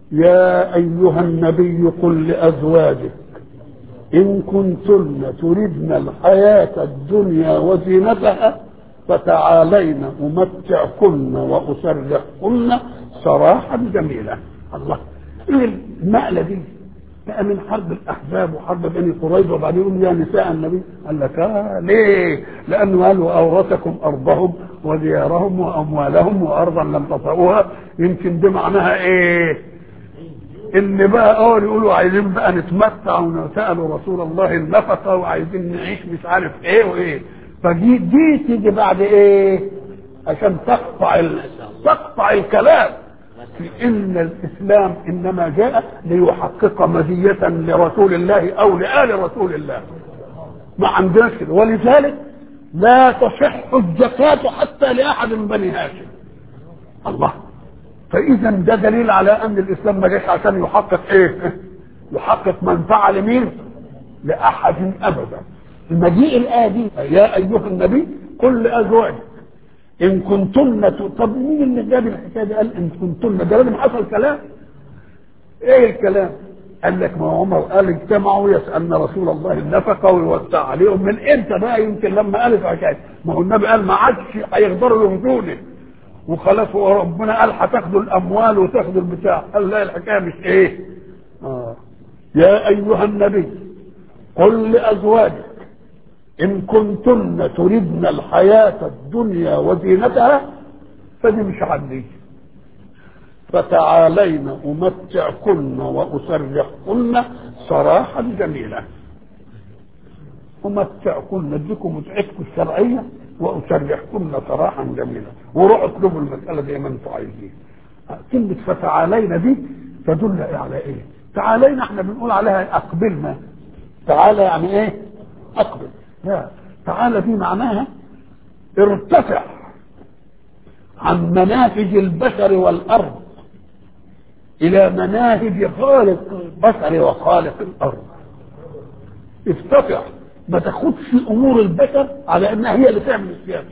يا أيها النبي قل لأزواجك إن كنتن تردن الحياة الدنيا وزينتها فتعالين أمتعكن وأسرحكن سراحا جميلا الله إيه المقلة دي بقى من حرب الأحزاب وحرب بني قريظة وبعدين يقول يا نساء النبي قال لك آه ليه؟ لأنه قال وأورثكم أرضهم وديارهم وأموالهم وأرضا لم تطئوها يمكن دي معناها إيه؟ ان بقى اه يقولوا عايزين بقى نتمتع وسالوا رسول الله النفقه وعايزين نعيش مش عارف ايه وايه فدي دي تيجي بعد ايه عشان تقطع ال... تقطع الكلام في ان الاسلام انما جاء ليحقق مزيه لرسول الله او لال رسول الله ما عندناش كده ولذلك لا تصح الزكاه حتى لاحد من بني هاشم الله فاذا ده دليل على ان الاسلام ما جاش عشان يحقق ايه يحقق منفعه لمين لاحد ابدا المجيء الايه دي يا ايها النبي قل لازواجك ان كنتن ت- طب مين اللي جاب الحكايه دي قال ان كنتن ده لازم حصل كلام ايه الكلام قال لك ما عمر قال اجتمعوا يسالن رسول الله النفقه ويوسع عليهم من امتى بقى يمكن لما قالت حكايه ما هو النبي قال ما عادش هيقدروا يهدوني وخلاص هو ربنا قال هتاخدوا الاموال وتاخدوا البتاع قال لا الحكايه مش ايه آه. يا ايها النبي قل لازواجك ان كنتن تردن الحياه الدنيا وزينتها فدي مش عندي فتعالين امتعكن واسرحكن سراحا جميلا امتعكن اديكم متعتكم الشرعيه واسرحكن سراحا جميلا وروحوا اطلبوا المساله زي ما انتم عايزين كلمه فتعالينا دي تدل على ايه؟ تعالينا احنا بنقول عليها اقبلنا تعالى يعني ايه؟ اقبل لا تعالى دي معناها ارتفع عن مناهج البشر والارض الى مناهج خالق البشر وخالق الارض ارتفع ما تاخدش امور البشر على انها هي اللي تعمل السياسه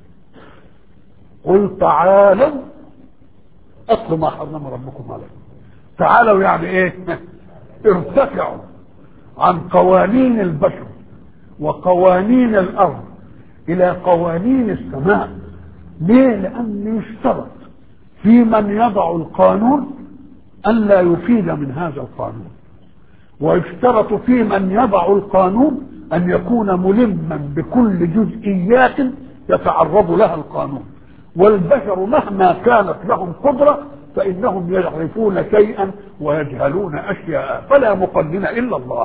قل تعالوا اصل ما حرم ربكم عليكم تعالوا يعني ايه ارتفعوا عن قوانين البشر وقوانين الارض الى قوانين السماء ليه لان يشترط في من يضع القانون الا يفيد من هذا القانون ويشترط في من يضع القانون ان يكون ملما بكل جزئيات يتعرض لها القانون والبشر مهما كانت لهم قدره فانهم يعرفون شيئا ويجهلون اشياء فلا مقنن الا الله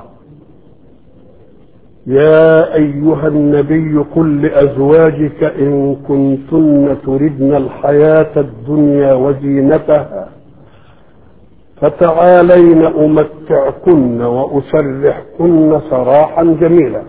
يا أيها النبي قل لأزواجك إن كنتن تردن الحياة الدنيا وزينتها فتعالين أمتعكن وأسرحكن سراحا جميلا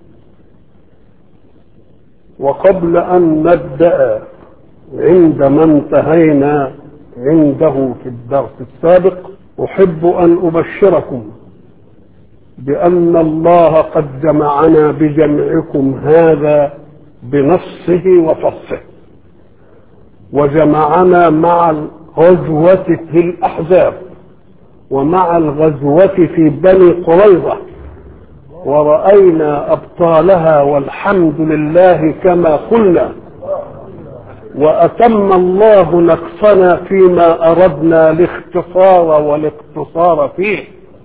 وقبل أن نبدأ عندما انتهينا عنده في الدرس السابق أحب أن أبشركم بأن الله قد جمعنا بجمعكم هذا بنصه وفصه وجمعنا مع الغزوة في الأحزاب ومع الغزوة في بني قريظة ورأينا أبطالها والحمد لله كما قلنا وأتم الله نقصنا فيما أردنا الاختصار والاقتصار فيه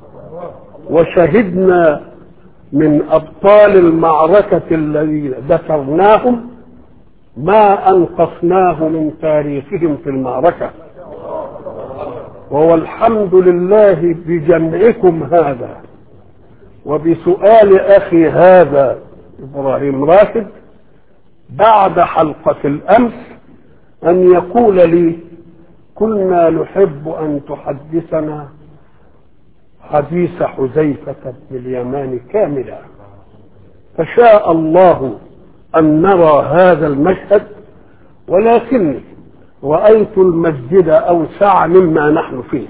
وشهدنا من أبطال المعركة الذين ذكرناهم ما أنقصناه من تاريخهم في المعركة وهو الحمد لله بجمعكم هذا وبسؤال أخي هذا إبراهيم راشد بعد حلقة الأمس أن يقول لي كنا نحب أن تحدثنا حديث حذيفة بن اليمان كاملا فشاء الله أن نرى هذا المشهد ولكني رأيت المسجد أوسع مما نحن فيه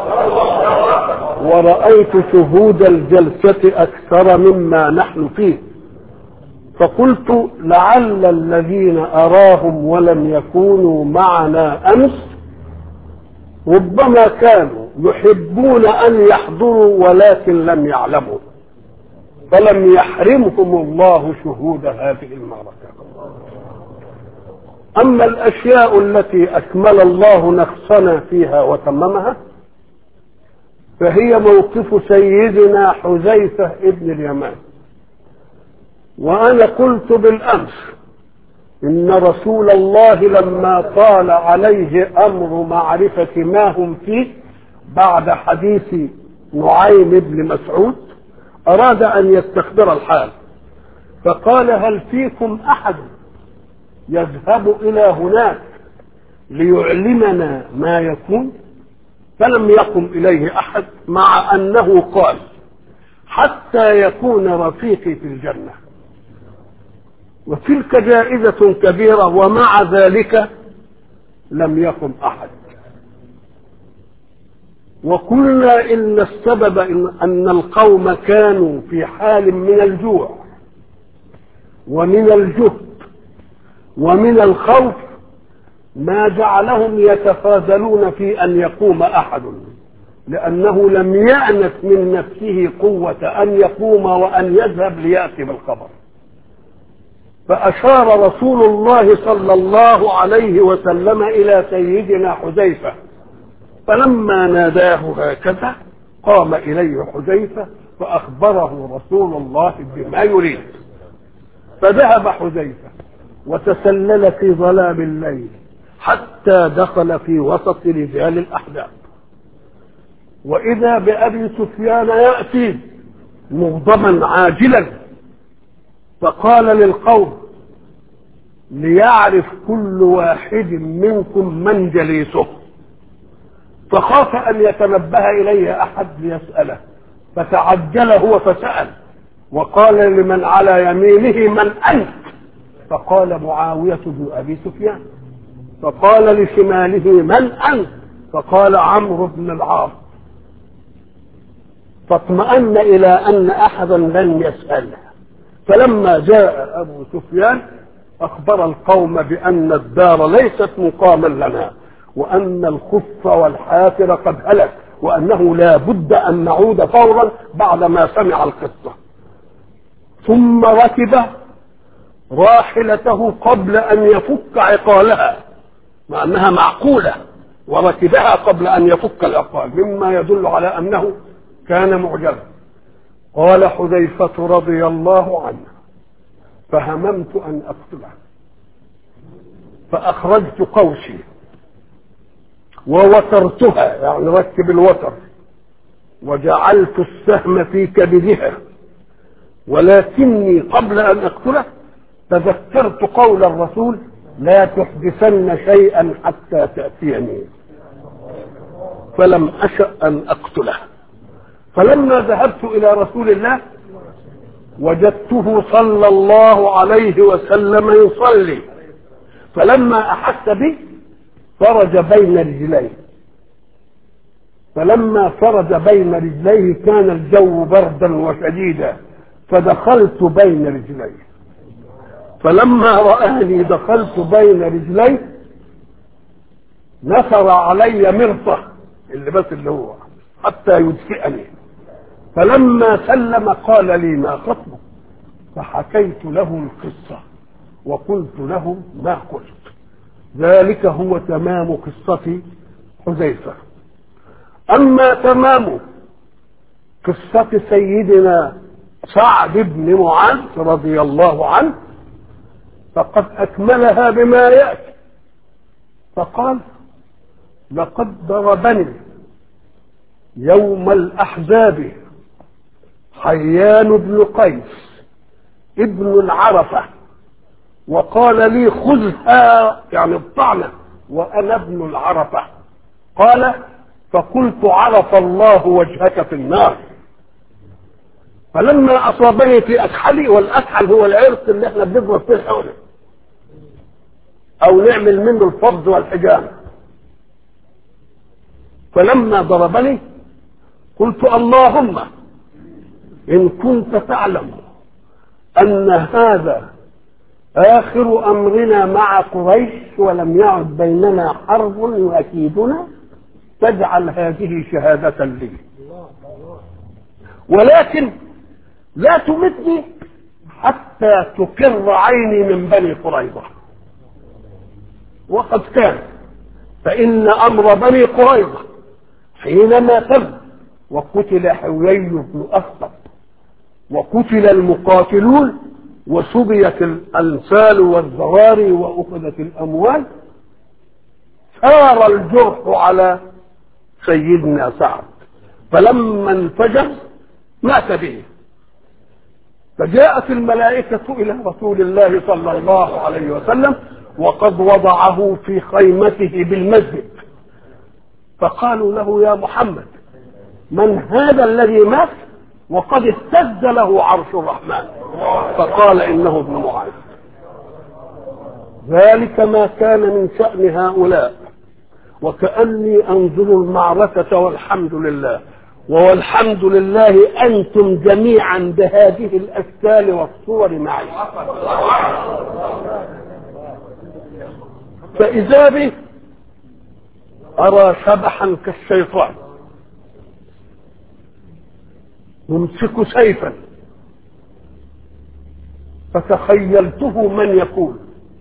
ورأيت شهود الجلسة أكثر مما نحن فيه فقلت لعل الذين أراهم ولم يكونوا معنا أمس ربما كانوا يحبون أن يحضروا ولكن لم يعلموا فلم يحرمهم الله شهود هذه المعركة أما الأشياء التي أكمل الله نقصنا فيها وتممها فهي موقف سيدنا حذيفة ابن اليمان وأنا قلت بالأمس إن رسول الله لما طال عليه أمر معرفة ما هم فيه بعد حديث نعيم بن مسعود أراد أن يستخبر الحال فقال هل فيكم أحد يذهب إلى هناك ليعلمنا ما يكون فلم يقم إليه أحد مع أنه قال حتى يكون رفيقي في الجنة وتلك جائزة كبيرة ومع ذلك لم يقم أحد وقلنا إن السبب إن, أن القوم كانوا في حال من الجوع ومن الجهد ومن الخوف ما جعلهم يتخاذلون في أن يقوم أحد لأنه لم يأنس من نفسه قوة أن يقوم وأن يذهب ليأتي بالخبر فأشار رسول الله صلى الله عليه وسلم إلى سيدنا حذيفة فلما ناداه هكذا قام إليه حذيفة فأخبره رسول الله بما يريد فذهب حذيفة وتسلل في ظلام الليل حتى دخل في وسط رجال الأحزاب وإذا بأبي سفيان يأتي مغضبا عاجلا فقال للقوم ليعرف كل واحد منكم من جليسه فخاف ان يتنبه اليه احد ليساله فتعجل هو فسال وقال لمن على يمينه من انت فقال معاويه بن ابي سفيان فقال لشماله من انت فقال عمرو بن العاص فاطمأن إلى أن أحدا لن يسأله فلما جاء أبو سفيان أخبر القوم بأن الدار ليست مقاما لنا وأن الخف والحافر قد هلك وأنه لا بد أن نعود فورا بعدما سمع القصة ثم ركب راحلته قبل أن يفك عقالها مع أنها معقولة وركبها قبل أن يفك العقال مما يدل على أنه كان معجبا قال حذيفة رضي الله عنه فهممت أن أقتله فأخرجت قوسي ووترتها يعني ركب الوتر وجعلت السهم في كبدها ولكني قبل أن أقتله تذكرت قول الرسول لا تحدثن شيئا حتى تأتيني فلم أشأ أن أقتله فلما ذهبت إلى رسول الله وجدته صلى الله عليه وسلم يصلي فلما أحس بي فرج بين رجليه فلما فرج بين رجليه كان الجو بردا وشديدا فدخلت بين رجليه فلما رآني دخلت بين رجليه نثر علي مرطة اللي بس اللي هو حتى يدفئني فلما سلم قال لي ما خطبك فحكيت له القصة وقلت له ما قلت ذلك هو تمام قصة حذيفة أما تمام قصة سيدنا سعد بن معاذ رضي الله عنه فقد أكملها بما يأتي فقال لقد ضربني يوم الأحزاب حيان بن قيس ابن العرفة وقال لي خذها يعني الطعنة وأنا ابن العرفة قال فقلت عرف الله وجهك في النار فلما أصابني في أكحلي والأكحل هو العرق اللي احنا بنضرب فيه الحولة أو نعمل منه الفض والحجامة فلما ضربني قلت اللهم إن كنت تعلم أن هذا آخر أمرنا مع قريش ولم يعد بيننا حرب يؤكيدنا تجعل هذه شهادة لي ولكن لا تمتني حتى تقر عيني من بني قريظة وقد كان فإن أمر بني قريظة حينما تم وقتل حويي بن أخطب وقتل المقاتلون وسبيت الأنفال والزواري وأخذت الأموال سار الجرح على سيدنا سعد فلما انفجر مات به فجاءت الملائكة إلى رسول الله صلى الله عليه وسلم وقد وضعه في خيمته بالمسجد فقالوا له يا محمد من هذا الذي مات وقد اهتز له عرش الرحمن فقال انه ابن معاذ ذلك ما كان من شأن هؤلاء وكأني أنظر المعركة والحمد لله والحمد لله أنتم جميعا بهذه الأشكال والصور معي فإذا به أرى شبحا كالشيطان يمسك سيفا فتخيلته من يكون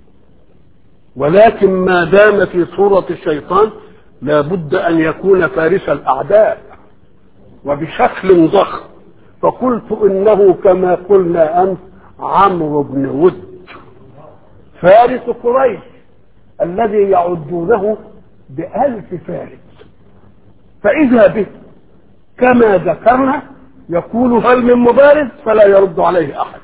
ولكن ما دام في صورة الشيطان لا بد أن يكون فارس الأعداء وبشكل ضخم فقلت إنه كما قلنا أمس عمرو بن ود فارس قريش الذي يعدونه بألف فارس فإذا به كما ذكرنا يقول هل من مبارز فلا يرد عليه أحد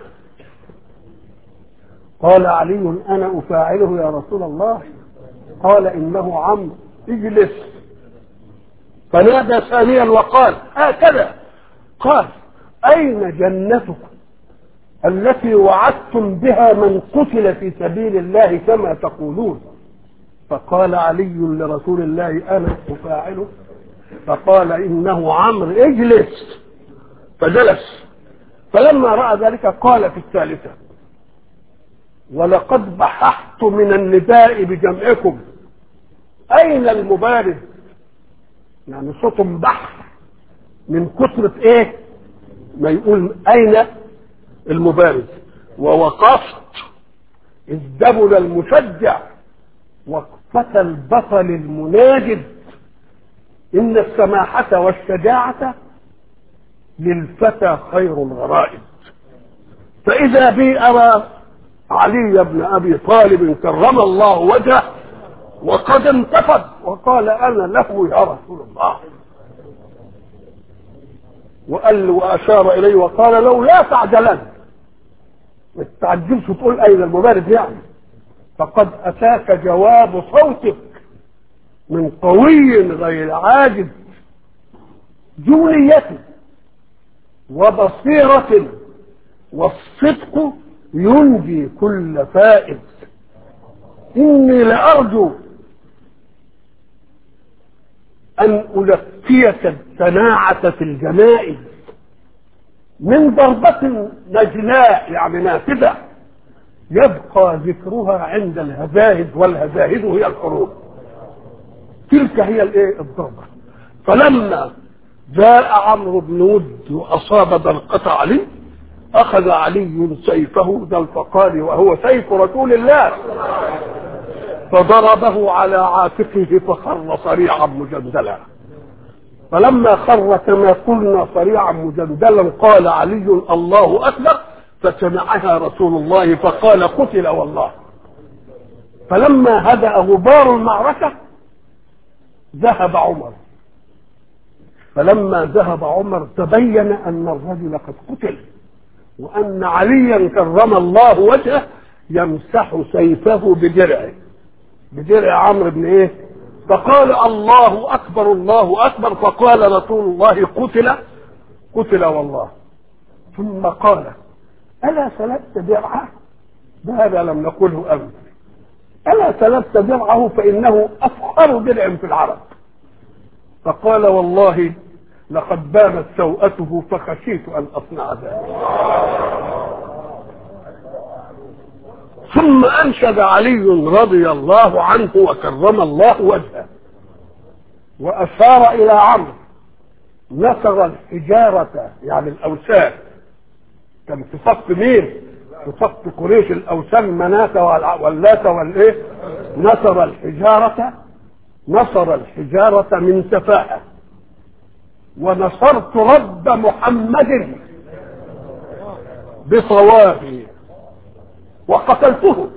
قال علي أنا أفاعله يا رسول الله قال إنه عمرو اجلس فنادى ثانيا وقال هكذا قال أين جنتكم التي وعدتم بها من قتل في سبيل الله كما تقولون فقال علي لرسول الله أنا أفاعله فقال إنه عمرو اجلس فجلس فلما رأى ذلك قال في الثالثة ولقد بححت من النداء بجمعكم أين المبارز يعني صوت بحث من كثرة ايه ما يقول اين المبارز ووقفت اذ دبل المشجع وقفة البطل المناجد ان السماحة والشجاعة للفتى خير الغرائب فاذا بي ارى علي بن ابي طالب كرم الله وجهه وقد انتفض وقال انا له يا رسول الله وقال واشار اليه وقال له لا تعجلن ما تتعجبش تقول اين المبارد يعني فقد اتاك جواب صوتك من قوي غير عاجز ذو نية وبصيرة والصدق ينجي كل فائز إني لأرجو أن ألقيك التناعة في الجنائز من ضربة نجلاء يعني نافذة يبقى ذكرها عند الهزاهد والهزاهد هي الحروب تلك هي الايه الضربة فلما جاء عمرو بن ود وأصاب برقة علي أخذ علي سيفه ذا الفقار وهو سيف رسول الله فضربه على عاتقه فخر صريعا مجندلا فلما خر كما قلنا صريعا مجندلا قال علي الله اكبر فسمعها رسول الله فقال قتل والله فلما هدأ غبار المعركة ذهب عمر فلما ذهب عمر تبين أن الرجل قد قتل وأن عليا كرم الله وجهه يمسح سيفه بدرعه بدرع عمرو بن ايه فقال الله اكبر الله اكبر فقال رسول الله قتل قتل والله ثم قال الا سلبت درعه هذا لم نقله امس الا سلبت درعه فانه افخر درع في العرب فقال والله لقد بانت سوءته فخشيت ان اصنع ذلك ثم انشد علي رضي الله عنه وكرم الله وجهه وأشار إلى عمرو نصر الحجارة يعني الأوثان كان في صف مين؟ في صف قريش الأوثان مناة واللات والإيه؟ نصر الحجارة نصر الحجارة من سفاهة ونصرت رب محمد بصوابي وقتلته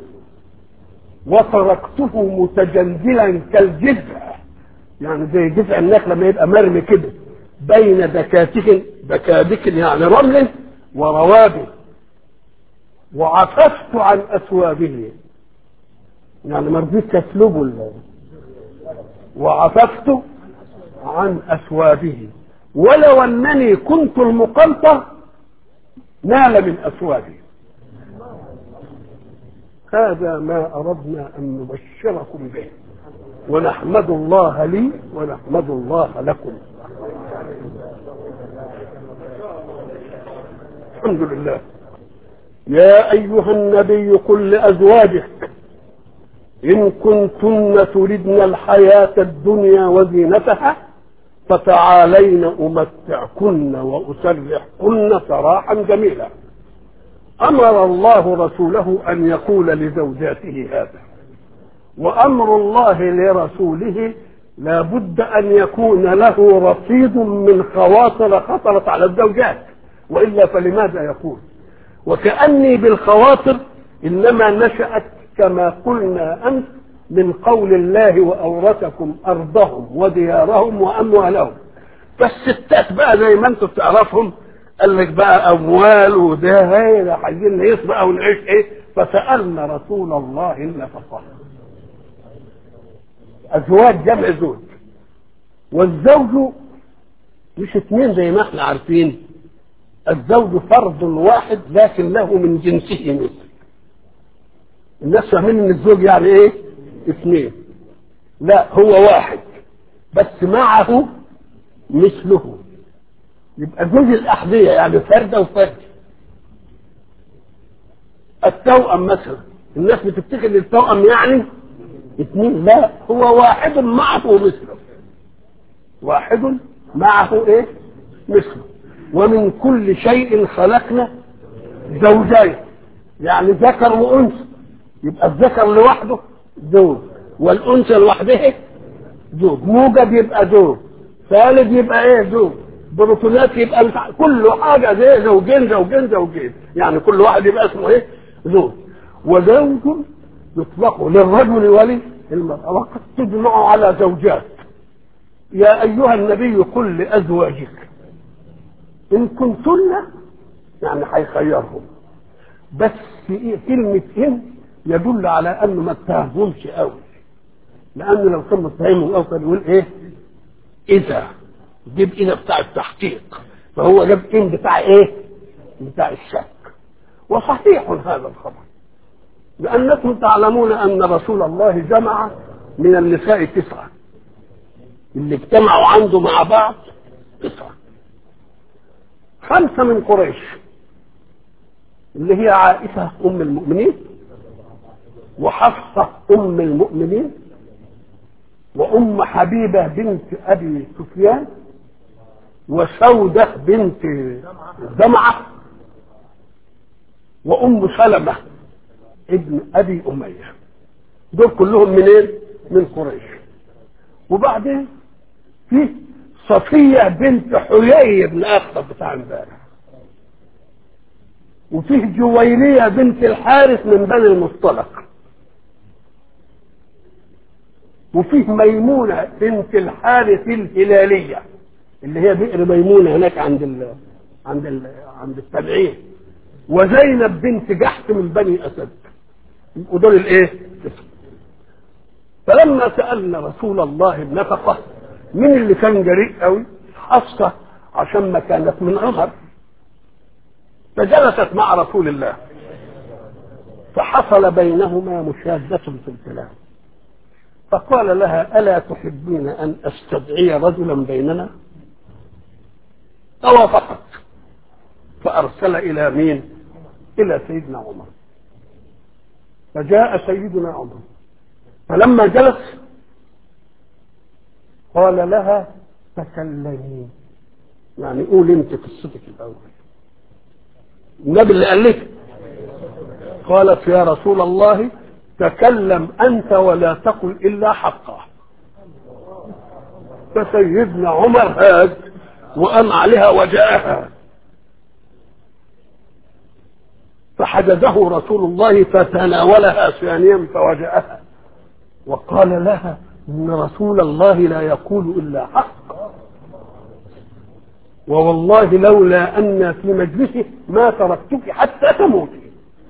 وتركته متجلجلا كالجذع يعني زي جذع النخله لما يبقى مرمي كده بين دكاتك دكادك يعني رمل وروابه وعففت عن اثوابه يعني ما رضيتش اسلبه وعففت عن اثوابه ولو انني كنت المقنطر نال من اثوابه هذا ما اردنا ان نبشركم به ونحمد الله لي ونحمد الله لكم الحمد لله يا ايها النبي قل لازواجك ان كنتن تردن الحياه الدنيا وزينتها فتعالين امتعكن واسرحكن سراحا جميلا امر الله رسوله ان يقول لزوجاته هذا وامر الله لرسوله لا بد ان يكون له رصيد من خواطر خطرت على الزوجات والا فلماذا يقول وكاني بالخواطر انما نشات كما قلنا امس من قول الله واورثكم ارضهم وديارهم واموالهم فالستات بقى زي ما انتم بتعرفهم قال لك بقى اموال وده هي عايزين نعيش بقى ونعيش ايه فسالنا رسول الله النفقه ازواج جمع زوج والزوج مش اثنين زي ما احنا عارفين الزوج فرد واحد لكن له من جنسه مثل الناس فاهمين ان الزوج يعني ايه اثنين لا هو واحد بس معه مثله يبقى زوج الاحذيه يعني فرده وفرد التوأم مثلا الناس بتفتكر ان التوأم يعني اثنين لا هو واحد معه مثله واحد معه ايه مثله ومن كل شيء خلقنا زوجين يعني ذكر وانثى يبقى الذكر لوحده زوج والانثى لوحدها زوج موجب يبقى زوج ثالث يبقى ايه زوج بروتونات يبقى بتاع كل حاجه زي زوجين زوجين زوجين يعني كل واحد يبقى اسمه ايه زوج وزوج يطلق للرجل وللمرأة وقد تجمع على زوجات يا أيها النبي قل لأزواجك إن كنتن يعني هيخيرهم بس إيه كلمة إن يدل على أنه ما اتهمهمش قوي لأنه لو كان متهمهم أو كان يقول إيه إذا جيب إذا بتاع التحقيق فهو جاب إن بتاع إيه بتاع الشك وصحيح هذا الخبر لأنكم تعلمون أن رسول الله جمع من النساء تسعة اللي اجتمعوا عنده مع بعض تسعة خمسة من قريش اللي هي عائشة أم المؤمنين وحفصة أم المؤمنين وأم حبيبة بنت أبي سفيان وسودة بنت زمعة وأم سلمة ابن ابي اميه دول كلهم منين من قريش وبعدين في صفية بنت حيي بن أخطب بتاع امبارح وفيه جويرية بنت الحارث من بني المصطلق وفيه ميمونة بنت الحارث الهلالية اللي هي بئر ميمونة هناك عند ال عند ال عند التبعين وزينب بنت جحش من بني أسد ودول الايه فلما سالنا رسول الله النفقه مين اللي كان جريء قوي حفصه عشان ما كانت من عمر فجلست مع رسول الله فحصل بينهما مشادة في الكلام فقال لها ألا تحبين أن أستدعي رجلا بيننا فوافقت فأرسل إلى مين إلى سيدنا عمر فجاء سيدنا عمر فلما جلس قال لها تكلمي يعني قول انت قصتك الاول النبي اللي قال لك قالت يا رسول الله تكلم انت ولا تقل الا حقا فسيدنا عمر هاج وقام عليها وجاءها فحدده رسول الله فتناولها ثانيا فوجاءها وقال لها ان رسول الله لا يقول الا حق ووالله لولا ان في مجلسه ما تركتك حتى تموتي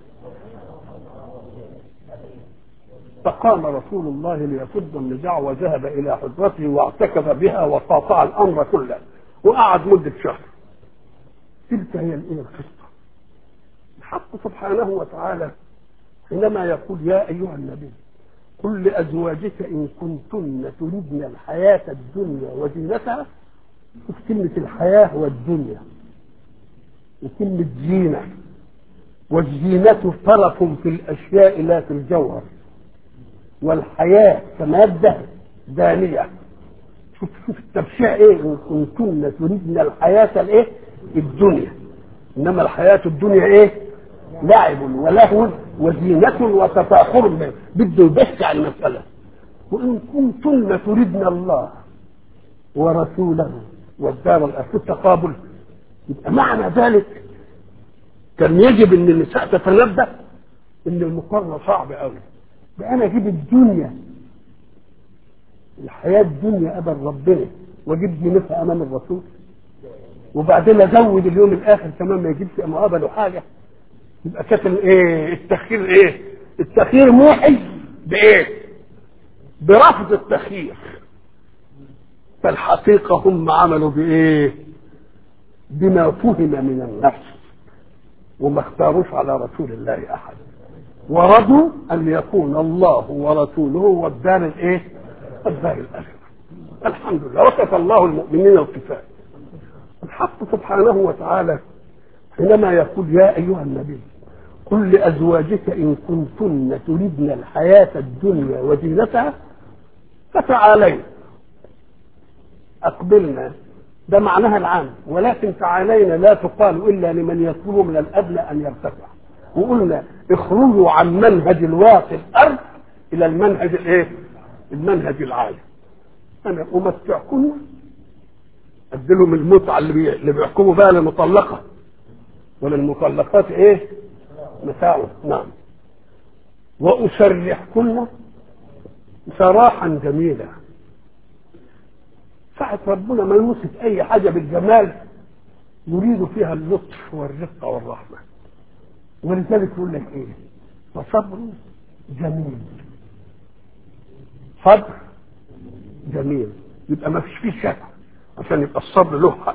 فقام رسول الله ليصد النزاع وذهب الى حجرته واعتكف بها وقاطع الامر كله وقعد مده شهر تلك هي الايه القصه الحق سبحانه وتعالى حينما يقول يا ايها النبي قل لازواجك ان كنتن تردن الحياه الدنيا وزينتها شوف كلمه الحياه والدنيا وكلمه زينه والزينه طرف في الاشياء لا في الجوهر والحياة كمادة دانية شوف شوف التبشيع ايه ان كنتن تريدن الحياة الايه الدنيا انما الحياة الدنيا ايه لعب ولهو وزينة وتفاخر به بده يبشع المسألة وإن كنتن تريدن الله ورسوله والدار الآخرة التقابل يبقى معنى ذلك كان يجب ان النساء تتنبه ان المقارنة صعب قوي ده انا اجيب الدنيا الحياه الدنيا قبل ربنا واجيب جنتها امام الرسول وبعدين ازود اليوم الاخر كمان ما يجيبش مقابله حاجه يبقى كانت ايه التخيير ايه التخيير موحي بايه برفض التخيير فالحقيقه هم عملوا بايه بما فهم من النفس وما اختاروش على رسول الله احد ورضوا ان يكون الله ورسوله والدار الايه؟ الدار الاخره. الحمد لله وكفى الله المؤمنين القتال. الحق سبحانه وتعالى حينما يقول يا ايها النبي قل لازواجك ان كنتن تردن الحياه الدنيا وزينتها فتعالين اقبلنا ده معناها العام ولكن تعالينا لا تقال الا لمن يطلب من الادنى ان يرتفع وقلنا اخرجوا عن منهج الواقع الارض الى المنهج الايه المنهج العالي انا امتعكم اديلهم المتعه اللي, بي... اللي بيحكموا بقى للمطلقه وللمطلقات ايه متاع نعم واسرحكن سراحا جميلا ساعة ربنا ما يوصف أي حاجة بالجمال يريد فيها اللطف والرقة والرحمة ولذلك يقول لك ايه فصبر جميل صبر جميل يبقى ما فيش فيه شك عشان يبقى الصبر له حق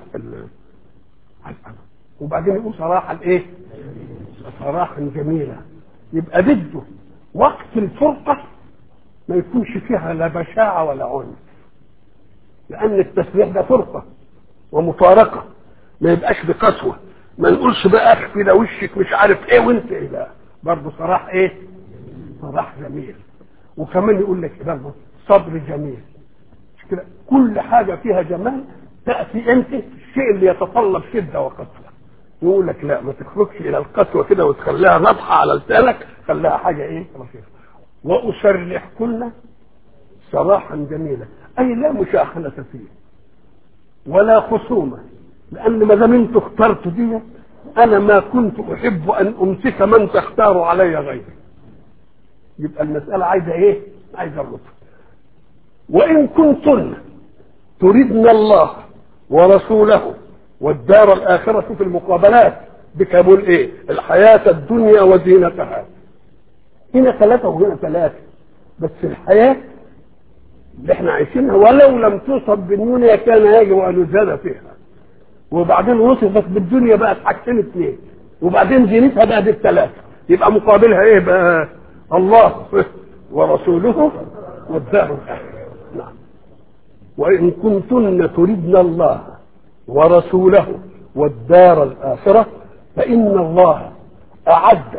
وبعدين يقول صراحة الايه صراحة جميلة يبقى بده وقت الفرقة ما يكونش فيها لا بشاعة ولا عنف لأن التسبيح ده فرقة ومفارقة ما يبقاش بقسوة ما نقولش بقى اخفي ده وشك مش عارف ايه وانت ايه لا برضه صراح ايه صراح جميل وكمان يقول لك برضه صبر جميل مش كده كل حاجه فيها جمال تاتي انت الشيء اللي يتطلب شده وقسوه يقول لك لا ما تخرجش الى القسوه كده وتخليها نضحه على لسانك خليها حاجه ايه رفيقه واسرحكن سراحا جميلا اي لا مشاحنه فيه ولا خصومه لان ما دام انتوا اخترتوا دي انا ما كنت احب ان امسك من تختار علي غيري يبقى المساله عايزه ايه عايزه اللطف وان كنتن تردن الله ورسوله والدار الاخره في المقابلات بكابول ايه الحياه الدنيا وزينتها هنا ثلاثه وهنا ثلاثه بس الحياه اللي احنا عايشينها ولو لم توصف بالدنيا كان يجب ان يزاد فيها وبعدين وصفت بالدنيا بقت حاجتين اثنين وبعدين زينتها بقت الثلاثه يبقى مقابلها ايه بقى الله ورسوله والدار الاخره نعم وان كنتن تردن الله ورسوله والدار الاخره فان الله اعد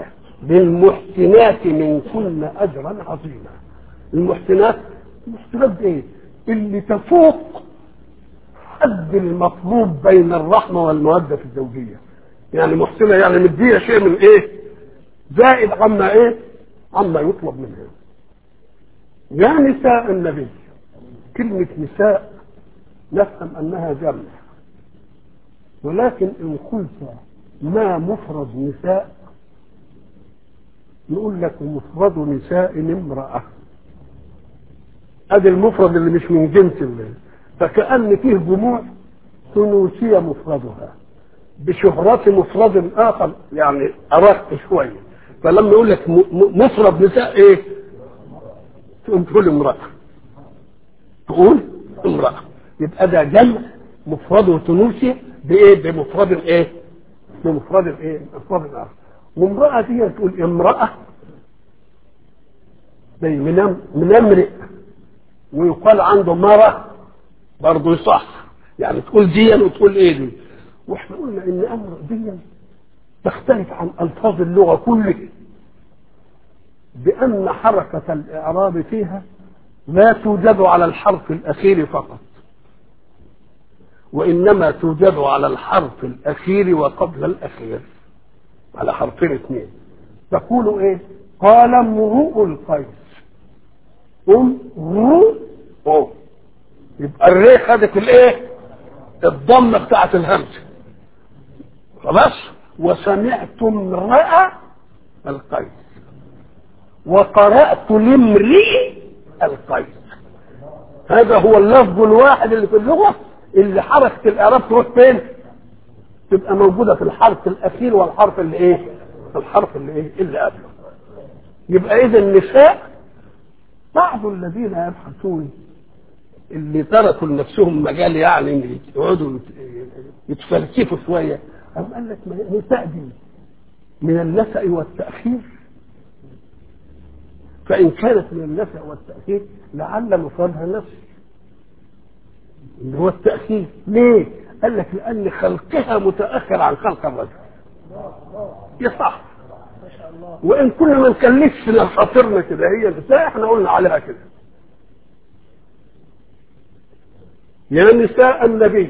للمحسنات منكن اجرا عظيما المحسنات المحسنات ايه اللي تفوق حد المطلوب بين الرحمة والمودة في الزوجية يعني محسنة يعني مدية شيء من ايه زائد عما ايه عما يطلب منها يا نساء النبي كلمة نساء نفهم انها جمع ولكن ان قلت ما مفرد نساء نقول لك مفرد نساء امرأة ادي المفرد اللي مش من جنس الله فكأن فيه جموع ثنوسية مفردها بشهرة مفرد آخر يعني أرق شوية فلما يقول لك مفرد نساء إيه؟ تقوم تقول امرأة تقول امرأة يبقى ده جمع مفرده ثنوسي بإيه؟ بمفرد إيه؟ بمفرد إيه؟ مفرد آخر وامرأة دي تقول امرأة زي من من امرئ ويقال عنده مرة برضه يصح يعني تقول ديا وتقول ايه دي واحنا قلنا ان امر ديا تختلف عن الفاظ اللغه كلها بان حركه الاعراب فيها لا توجد على الحرف الاخير فقط وانما توجد على الحرف الاخير وقبل الاخير على حرفين اثنين تقول ايه قال امرؤ القيس ام رو يبقى الري خدت الايه الضمه بتاعت الهمزه خلاص وسمعت امرأة القيس وقرأت لامرئ القيس هذا هو اللفظ الواحد اللي في اللغة اللي حركة الإعراب تروح فين؟ تبقى موجودة في الحرف الأخير والحرف اللي إيه؟ الحرف اللي إيه؟ اللي قبله. يبقى إذا النساء بعض الذين يبحثون اللي تركوا لنفسهم مجال يعني يقعدوا يتفلسفوا شويه أم قال لك نساء دي من اللسع والتأخير فإن كانت من اللسع والتأخير لعل مفردها نفسي اللي هو التأخير ليه؟ قال لك لأن خلقها متأخر عن خلق الرجل يصح وإن كنا ما نكلفش خاطرنا كده هي النساء احنا قلنا عليها كده يا نساء النبي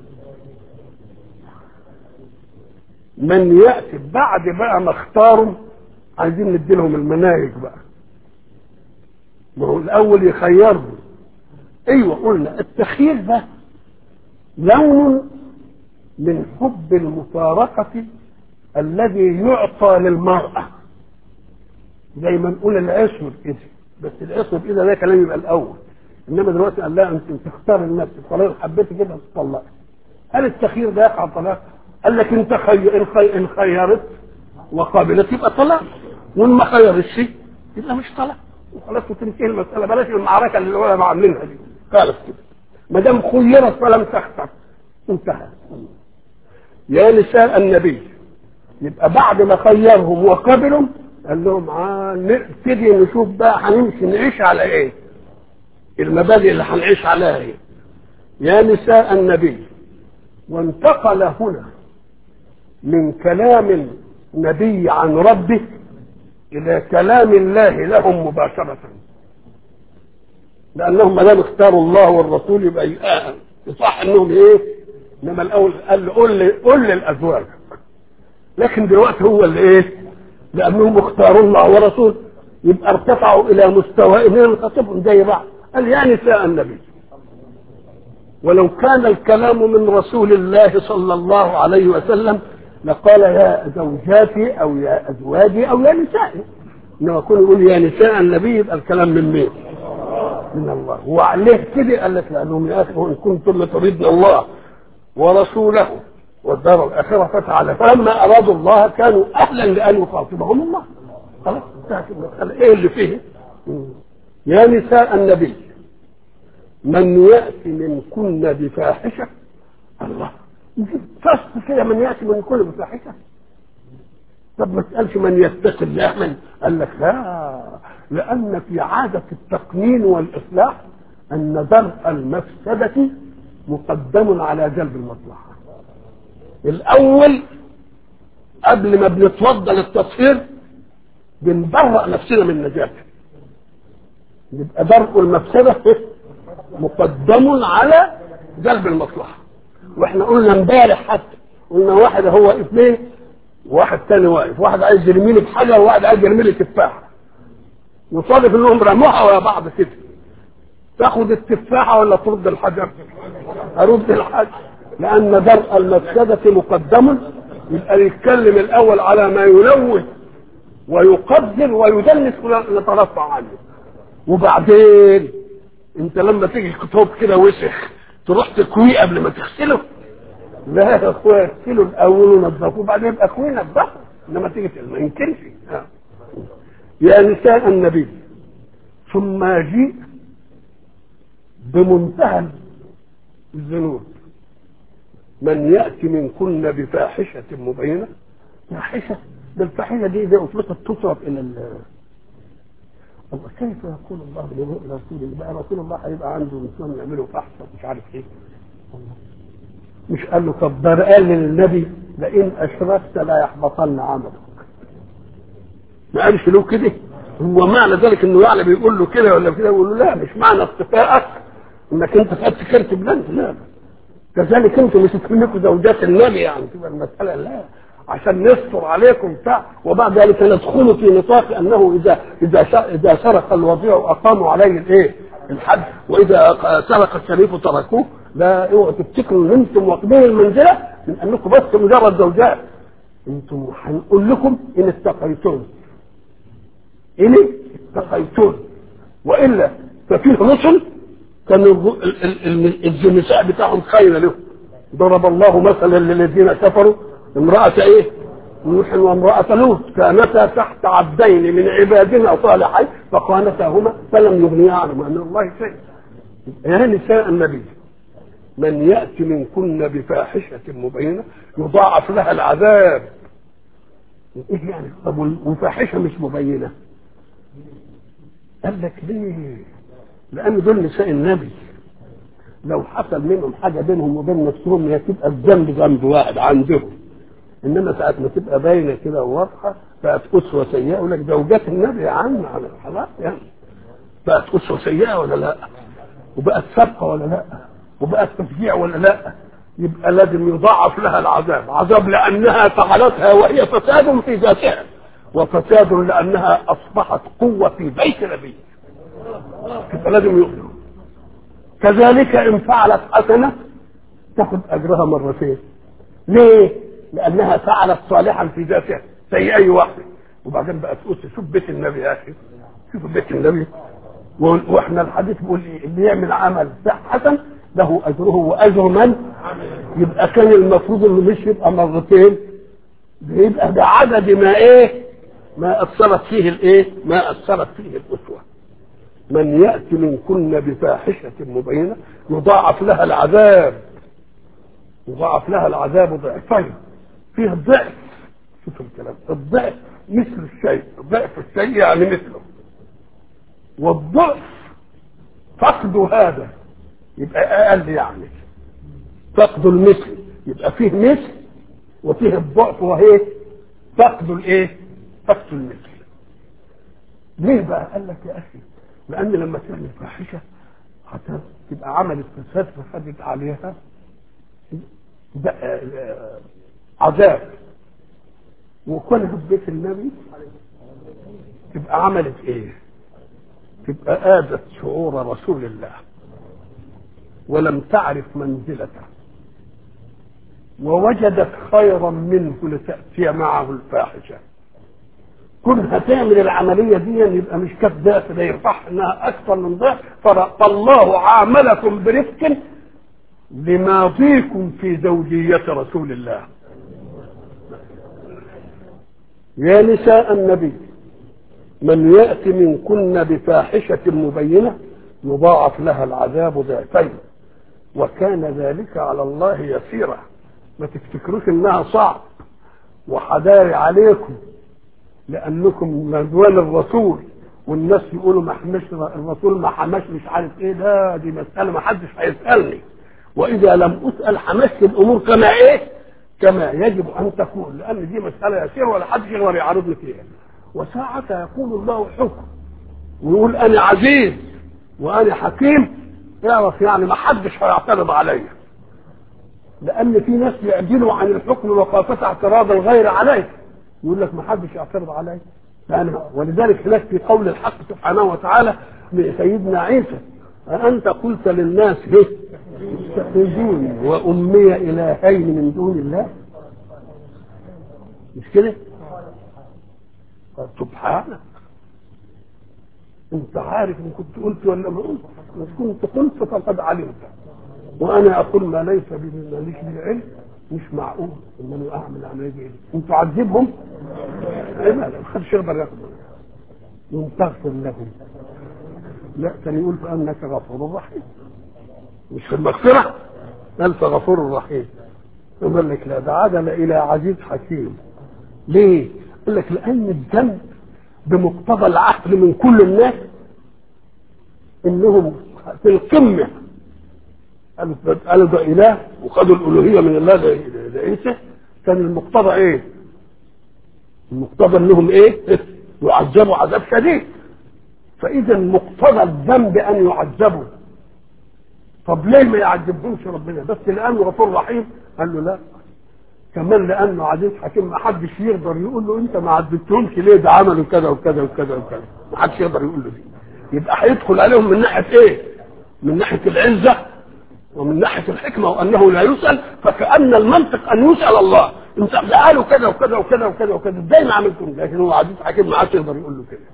من ياتي بعد بقى ما اختاروا عايزين ندي لهم المناهج بقى ما هو الاول يخيرهم ايوه قلنا التخيير ده لون من حب المفارقة الذي يعطى للمرأة زي ما نقول العشر كده بس العشر كده ده كلام يبقى الاول انما دلوقتي قال لا انت تختار لنفسك طالما حبيت كده تطلقي هل التخيير ده يقع طلاق؟ قال لك انت خي... ان, خي... ان خيرت وقابلت يبقى طلاق وان ما خيرتش يبقى مش طلاق وخلاص وتنتهي المساله بلاش المعركه اللي العلماء عاملينها دي خالص كده ما دام خيرت فلم تختر انتهى يا نساء النبي يبقى بعد ما خيرهم وقبلهم قال لهم آه نبتدي نشوف بقى هنمشي نعيش على ايه المبادئ اللي هنعيش عليها ايه يا نساء النبي وانتقل هنا من كلام النبي عن ربه الى كلام الله لهم مباشرة لانهم ما دام اختاروا الله والرسول يبقى يصح انهم ايه انما الاول قال له قل لي قل للازواج لكن دلوقتي هو اللي ايه لانهم اختاروا الله ورسوله يبقى ارتفعوا الى مستوى ان خطبهم زي بعض قال يا نساء النبي ولو كان الكلام من رسول الله صلى الله عليه وسلم لقال يا زوجاتي او يا ازواجي او يا نسائي انما يكون يقول يا نساء النبي يبقى الكلام من مين؟ من الله وعليه كده قال لك لانهم يا اخي ان كنتم تريدن الله ورسوله والدار الاخره فتعالى فلما ارادوا الله كانوا اهلا لان يخاطبهم الله خلاص انتهت المساله ايه اللي فيه؟ يا نساء النبي من يأتي منكن بفاحشة الله فصل كده من يأتي منكن بفاحشة طب ما تسألش من يتقي الله من قال لك لا لأن في عادة التقنين والإصلاح أن درء المفسدة مقدم على جلب المصلحة الأول قبل ما بنتوضى للتصوير بنبرأ نفسنا من النجاسة يبقى درء المفسدة مقدم على جلب المصلحه واحنا قلنا امبارح حتى قلنا واحد هو اثنين وواحد تاني واقف واحد عايز يرمي لي بحجر وواحد عايز يرمي لي تفاحه يصادف انهم رموها ورا بعض كده تاخد التفاحه ولا ترد الحجر ارد الحجر لان درء المفسده مقدم يبقى يتكلم الاول على ما يلوث ويقدر ويدنس نترفع عنه وبعدين انت لما تيجي كتاب كده وسخ تروح تكويه قبل ما تغسله لا يا اخويا اغسله الاول ونضفه وبعدين يبقى كويه نضفه انما تيجي ما يمكنش آه. يا نساء النبي ثم جيء بمنتهى الذنوب من يأتي منكن بفاحشة مبينة فاحشة ده الفاحشة دي دي أطلقت تصرف إلى ال الله كيف يقول الله لرسول الله رسول الله هيبقى عنده نسوان يعملوا فحصة مش عارف ايه الله مش قال له طب ده قال للنبي لئن اشركت لا يحبطن عملك ما قالش له كده هو معنى ذلك انه يعني بيقول له كده ولا كده يقول له لا مش معنى اصطفائك انك انت خدت كرت بلانت لا كذلك انتم مش تكونوا زوجات النبي يعني تبقى المساله لا عشان نستر عليكم بتاع وبعد ذلك ندخل في نطاق انه اذا اذا اذا سرق الوضيع اقاموا عليه الايه؟ الحد واذا سرق الشريف تركوه لا اوعوا تفتكروا ان انتم واخدين المنزله من انكم بس مجرد زوجات انتم هنقول لكم ان اتقيتم ان اتقيتم والا ففيه رسل كان النساء بتاعهم خير لهم ضرب الله مثلا للذين كفروا امرأة ايه؟ نوح وامرأة لوط كانتا تحت عبدين من عبادنا صالحين فخانتاهما فلم يغنيا عنهما من الله شيء. يا نساء النبي من يأتي منكن بفاحشة مبينة يضاعف لها العذاب. ايه يعني؟ طب وفاحشة مش مبينة؟ قال لك ليه؟ لأن دول نساء النبي لو حصل منهم حاجة بينهم وبين نفسهم هي تبقى الذنب ذنب واحد عندهم انما ساعة ما تبقى باينة كده وواضحة بقت أسوة سيئة يقول لك زوجات النبي يا عم على خلاص يعني بقت أسوة سيئة ولا لا؟ وبقت سابقة ولا لا؟ وبقت تشجيع ولا لا؟ يبقى لازم يضاعف لها العذاب، عذاب لأنها فعلتها وهي فساد في ذاتها وفساد لأنها أصبحت قوة في بيت نبي يبقى لازم يؤمن كذلك إن فعلت حسنة تاخد أجرها مرتين ليه؟ لانها فعلت صالحا في ذاتها زي اي واحده وبعدين بقى تقول شوف بيت النبي يا اخي شوف بيت النبي واحنا الحديث بيقول ايه اللي يعمل عمل حسن له اجره واجر من يبقى كان المفروض انه مش يبقى مرتين بيبقى بعدد ما ايه ما اثرت فيه الايه ما اثرت فيه الاسوه من ياتي منكن بفاحشه مبينه يضاعف لها العذاب يضاعف لها العذاب ضعفين فيه ضعف شوف الكلام الضعف مثل الشيء ضعف الشيء يعني مثله والضعف فقد هذا يبقى اقل يعني فقد المثل يبقى فيه مثل وفيه الضعف وهي فقد الايه فقد المثل ليه بقى قال لك يا اخي لان لما تعمل فاحشه تبقى عملت فساد فخدت عليها عذاب وكونها في بيت النبي تبقى عملت ايه تبقى آذت شعور رسول الله ولم تعرف منزلته ووجدت خيرا منه لتأتي معه الفاحشة كونها تعمل العملية دي يبقى مش كف ضعف ده يصح انها اكثر من ضعف فالله عاملكم برفق لماضيكم في زوجية رسول الله يا نساء النبي من يأتي منكن بفاحشة مبينة يضاعف لها العذاب ضعفين وكان ذلك على الله يسيرا ما تفتكروش انها صعب وحداري عليكم لانكم مدوان الرسول والناس يقولوا ما حمش الرسول ما حماش مش عارف ايه ده دي مساله ما حدش هيسالني واذا لم اسال حمشت الامور كما ايه كما يجب ان تكون لان دي مساله يسيره ولا حد يقدر يعارضني فيها وساعة يقول الله حكم ويقول انا عزيز وانا حكيم اعرف يعني ما حدش هيعترض عليا لان في ناس يعدلوا عن الحكم وخافة اعتراض الغير عليه يقول لك ما حدش يعترض علي يعني ولذلك هناك في قول الحق سبحانه وتعالى لسيدنا عيسى أأنت قلت للناس ليه اتخذوني وأمي إلهين من دون الله مش كده؟ قال سبحانك انت عارف ان كنت قلت ولا ما قلت ان كنت قلت فقد علمت وانا اقول ما ليس بي ماليش به علم مش معقول ان انا اعمل عمليه دي انت تعذبهم عيب ما حدش يقدر ياخد ان تغفر لهم لا كان يقول فانك غفور رحيم مش في المغفره انت غفور رحيم يقول لك لا ده عدل الى عزيز حكيم ليه؟ يقول لك لان الذنب بمقتضى العقل من كل الناس انهم في القمه قالوا قالوا ده اله وخدوا الالوهيه من الله لعيسى كان المقتضى ايه؟ المقتضى انهم ايه؟ يعذبوا عذاب شديد فاذا مقتضى الذنب ان يعذبوا طب ليه ما يعذبهمش ربنا بس لانه غفور رحيم قال له لا كمان لانه عزيز حكيم ما حدش يقدر يقول له انت ما عذبتهمش ليه ده عملوا كذا وكذا وكذا وكذا ما حدش يقدر يقول له دي يبقى هيدخل عليهم من ناحيه ايه؟ من ناحيه العزه ومن ناحيه الحكمه وانه لا يسال فكان المنطق ان يسال الله انت قالوا كذا وكذا وكذا وكذا وكذا ازاي ما عملتم لكن هو عزيز حكيم ما عادش يقدر يقول له كده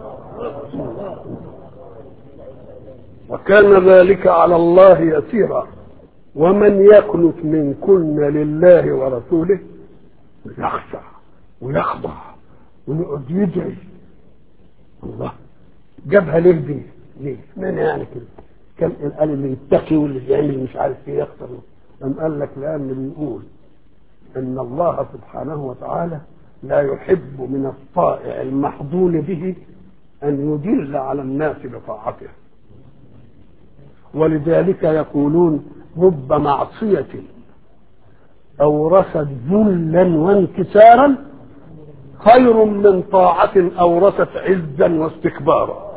وكان ذلك على الله يسيرا ومن يقنت منكن لله ورسوله يخشع ويخضع ويقعد يدعي الله جابها ليه دي؟ ليه؟ من يعني كده؟ كان قال اللي يتقي واللي يعمل مش عارف ايه يخسر أم قال لك لأن بيقول إن الله سبحانه وتعالى لا يحب من الطائع المحظول به أن يدل على الناس بطاعته ولذلك يقولون رب معصية أورثت ذلا وانكسارا خير من طاعة أورثت عزا واستكبارا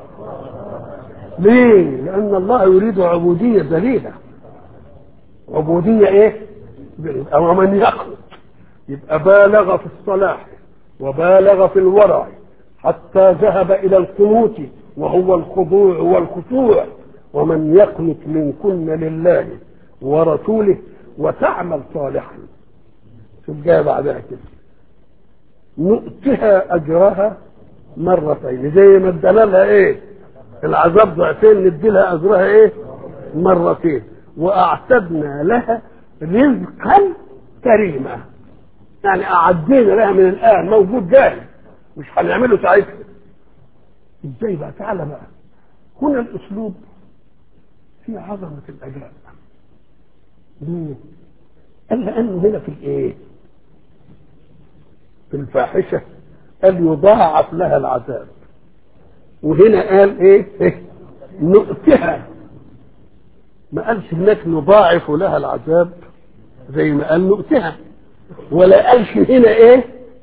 ليه؟ لأن الله يريد عبودية ذليلة عبودية إيه؟ أو من يقنط يبقى بالغ في الصلاح وبالغ في الورع حتى ذهب إلى القنوت وهو الخضوع والخشوع ومن يقنط منكن لله ورسوله وتعمل صالحا شوف جاي بعدها كده نؤتها اجرها مرتين زي ما ادانا لها ايه العذاب ضعفين ندي لها اجرها ايه مرتين واعتدنا لها رزقا كريما يعني اعدينا لها من الان موجود جاهز مش هنعمله ساعتها ازاي بقى تعالى بقى هنا الاسلوب في عظمه الاداء ليه؟ قال لأنه هنا في الإيه؟ في الفاحشة قال يضاعف لها العذاب وهنا قال إيه؟ إيه؟ نؤتها ما قالش هناك نضاعف لها العذاب زي ما قال نؤتها ولا قالش هنا إيه؟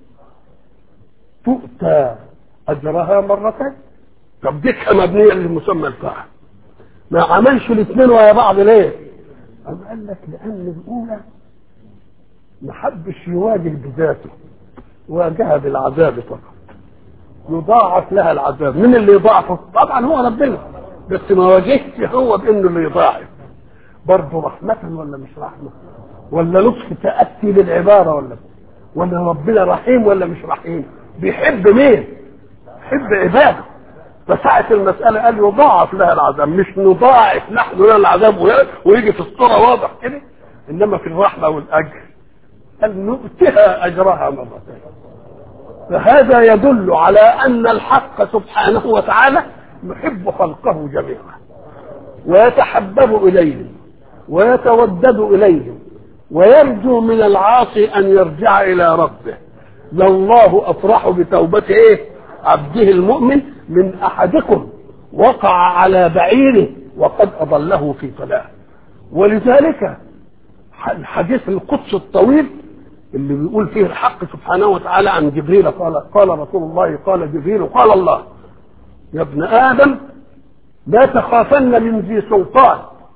تؤتى أجرها مرتين طب دي مبنية للمسمى الفاعل ما عملش الاثنين ويا بعض ليه؟ أم قال لك لأن الأولى ما حبش يواجه بذاته واجهها بالعذاب فقط يضاعف لها العذاب من اللي يضاعفه طبعا هو ربنا بس ما واجهش هو بانه اللي يضاعف برضه رحمة ولا مش رحمة ولا لطف تأتي بالعبارة ولا ولا ربنا رحيم ولا مش رحيم بيحب مين يحب عباده فساعة المسألة قال يضاعف لها العذاب مش نضاعف نحن لها العذاب ويجي في الصورة واضح كده إنما في الرحمة والأجر قال نؤتها أجرها مرتين فهذا يدل على أن الحق سبحانه وتعالى يحب خلقه جميعا ويتحبب إليهم ويتودد إليهم ويرجو من العاصي أن يرجع إلى ربه لله أفرح بتوبة إيه عبده المؤمن من احدكم وقع على بعيره وقد اضله في صلاه ولذلك الحديث القدس الطويل اللي بيقول فيه الحق سبحانه وتعالى عن جبريل قال قال رسول الله قال جبريل قال الله يا ابن ادم لا تخافن من ذي سلطان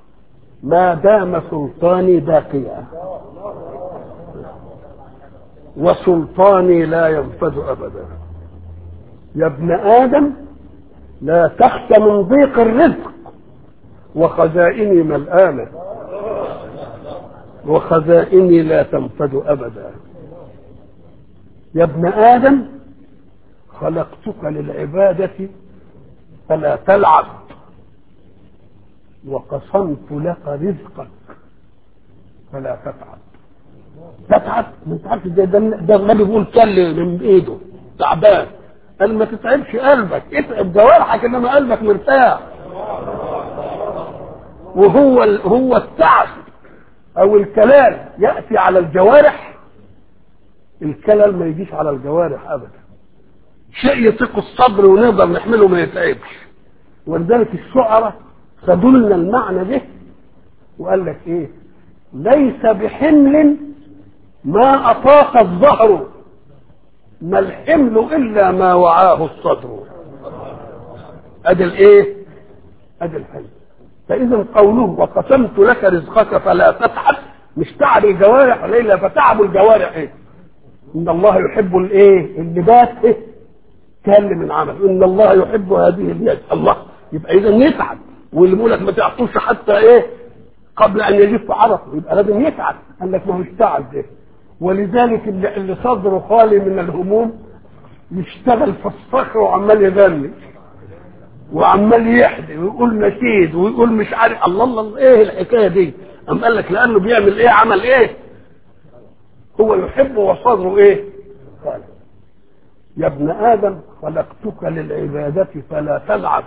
ما دام سلطاني باقيا وسلطاني لا ينفذ ابدا يا ابن ادم لا تخش من ضيق الرزق وخزائني ملآنة وخزائني لا تنفذ أبدا يا ابن آدم خلقتك للعبادة فلا تلعب وقسمت لك رزقك فلا تتعب تتعب ما تتعبش ده ده ده النبي بيقول كل من ايده تعبان قال ما تتعبش قلبك اتعب جوارحك انما قلبك مرتاح وهو ال... هو التعب او الكلال ياتي على الجوارح الكلل ما يجيش على الجوارح ابدا شيء يطيق الصبر ونقدر نحمله ما يتعبش ولذلك الشعراء خدوا لنا المعنى ده وقال لك ايه ليس بحمل ما اطاق الظهر ما الحمل الا ما وعاه الصدر ادي الايه ادي الحمل فاذا قوله وقسمت لك رزقك فلا تتعب مش تعب الجوارح ليلا فتعب الجوارح ايه ان الله يحب الايه اللباس ايه كل من عمل ان الله يحب هذه اليد الله يبقى اذا يتعب واللي بيقول لك ما تعطوش حتى ايه قبل ان يجف عرفه يبقى لازم يتعب قال لك ما هوش تعب ده ولذلك اللي, اللي صدره خالي من الهموم يشتغل في الصخر وعمال يغني وعمال يحدي ويقول نشيد ويقول مش عارف الله الله, الله ايه الحكايه دي قام قال لك لانه بيعمل ايه عمل ايه هو يحب وصدره ايه قال يا ابن ادم خلقتك للعباده فلا تلعب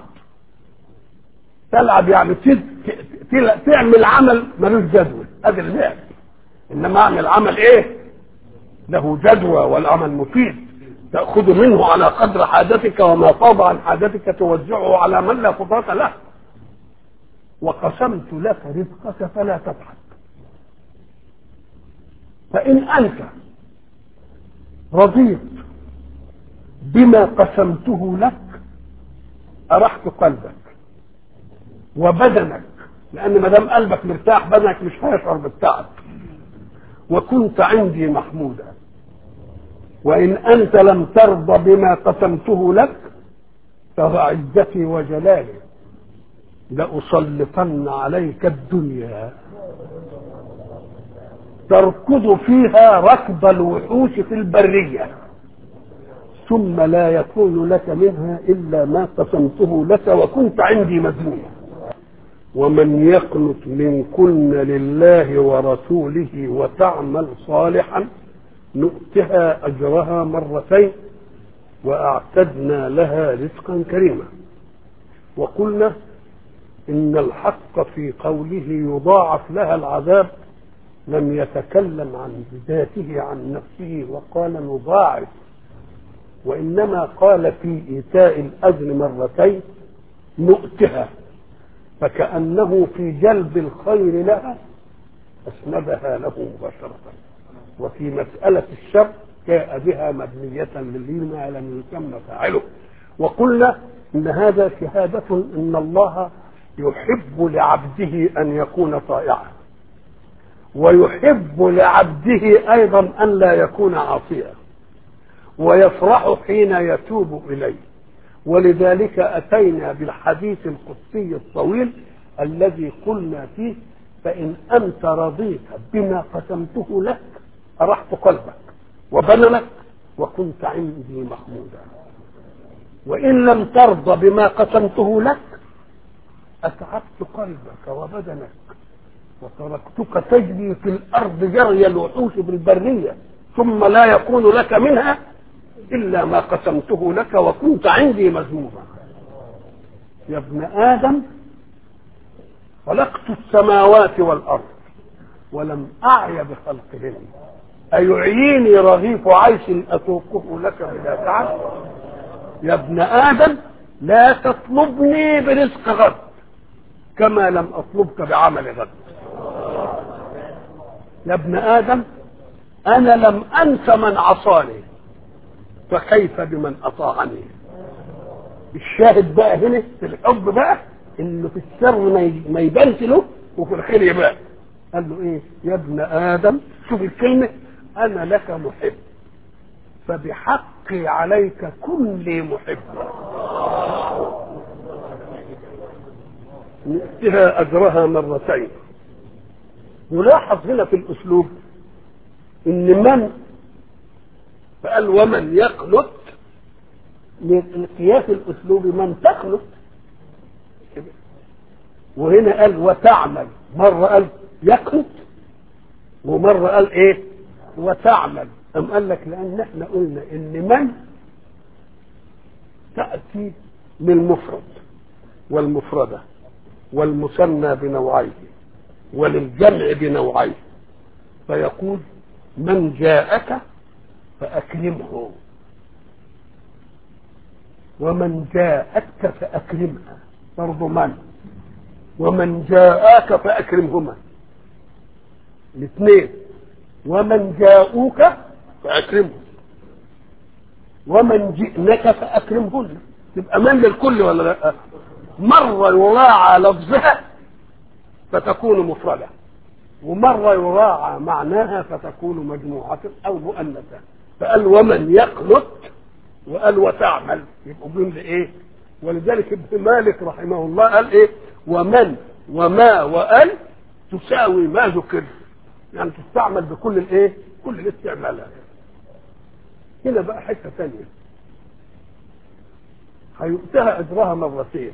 تلعب يعني تعمل عمل ملوش جدول ادي اللعب انما اعمل عمل ايه له جدوى والعمل مفيد تأخذ منه على قدر حاجتك وما فاض عن حاجتك توزعه على من لا قدرة له وقسمت لك رزقك فلا تضحك فإن أنت رضيت بما قسمته لك أرحت قلبك وبدنك لأن ما دام قلبك مرتاح بدنك مش هيشعر بالتعب وكنت عندي محمودا وإن أنت لم ترضى بما قسمته لك فعزتي وجلالي لأسلطن عليك الدنيا تركض فيها ركض الوحوش في البرية ثم لا يكون لك منها إلا ما قسمته لك وكنت عندي مذموما ومن يقنت منكن لله ورسوله وتعمل صالحا نؤتها اجرها مرتين واعتدنا لها رزقا كريما وقلنا ان الحق في قوله يضاعف لها العذاب لم يتكلم عن ذاته عن نفسه وقال نضاعف وانما قال في ايتاء الاجر مرتين نؤتها فكأنه في جلب الخير لها أسندها له مباشرة وفي مسألة الشر جاء بها مبنية لما لم يسمى فاعله وقلنا إن هذا شهادة إن الله يحب لعبده أن يكون طائعا ويحب لعبده أيضا أن لا يكون عاصيا ويفرح حين يتوب إليه ولذلك أتينا بالحديث القدسي الطويل الذي قلنا فيه فإن أنت رضيت بما قسمته لك أرحت قلبك وبدنك وكنت عندي محمودا وإن لم ترضى بما قسمته لك أتعبت قلبك وبدنك وتركتك تجري في الأرض جري الوحوش بالبرية ثم لا يكون لك منها إلا ما قسمته لك وكنت عندي مذموما يا ابن آدم خلقت السماوات والأرض ولم أعي بخلقهن أيعيني رغيف عيش أتوقه لك بلا تعب يا ابن آدم لا تطلبني برزق غد كما لم أطلبك بعمل غد يا ابن آدم أنا لم أنس من عصاني فكيف بمن اطاعني الشاهد بقى هنا في الحب بقى انه في الشر ما يبانش له وفي الخير بقى قال له ايه يا ابن ادم شوف الكلمه انا لك محب فبحقي عليك كن لي محبا نؤتها اجرها مرتين نلاحظ هنا في الاسلوب ان من فقال ومن يقنط القياس الاسلوبي من تقنط وهنا قال وتعمل مرة قال يقنط ومرة قال ايه وتعمل أم قال لك لأن احنا قلنا إن من تأتي من المفرد والمفردة والمثنى بنوعيه وللجمع بنوعيه فيقول من جاءك فأكرمه ومن جاءتك فأكرمها برضو من ومن جاءك فأكرمهما الاثنين ومن جاءوك فأكرمهم ومن جئنك فأكرمهن تبقى من للكل ولا لا مرة يراعى لفظها فتكون مفردة ومرة يراعى معناها فتكون مجموعة أو مؤنثة فقال ومن يقنط وقال وتعمل يبقوا جملة إيه ولذلك ابن مالك رحمه الله قال إيه ومن وما وقال تساوي ما ذكر يعني تستعمل بكل الايه كل الاستعمالات هنا بقى حته ثانيه هيؤتها اجرها مرتين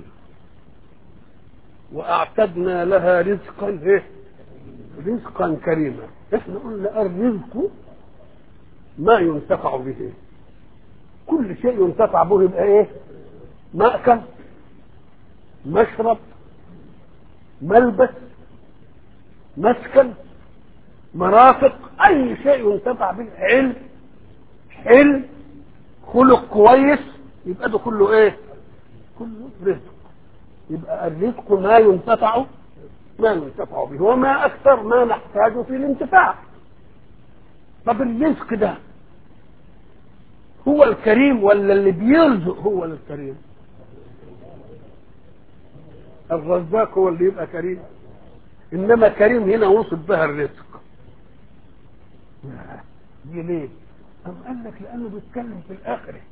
واعتدنا لها رزقا ايه رزقا كريما احنا قلنا الرزق ما ينتفع به كل شيء ينتفع به يبقى ايه مأكل مشرب ملبس مسكن مرافق اي شيء ينتفع به علم حلم خلق كويس يبقى ده كله ايه كله رزق يبقى الرزق ما ينتفع ما ينتفع به وما اكثر ما نحتاجه في الانتفاع طب الرزق ده هو الكريم ولا اللي بيرزق هو الكريم الرزاق هو اللي يبقى كريم انما كريم هنا وصف بها الرزق دي ليه أم قال لك لأنه بيتكلم في الآخرة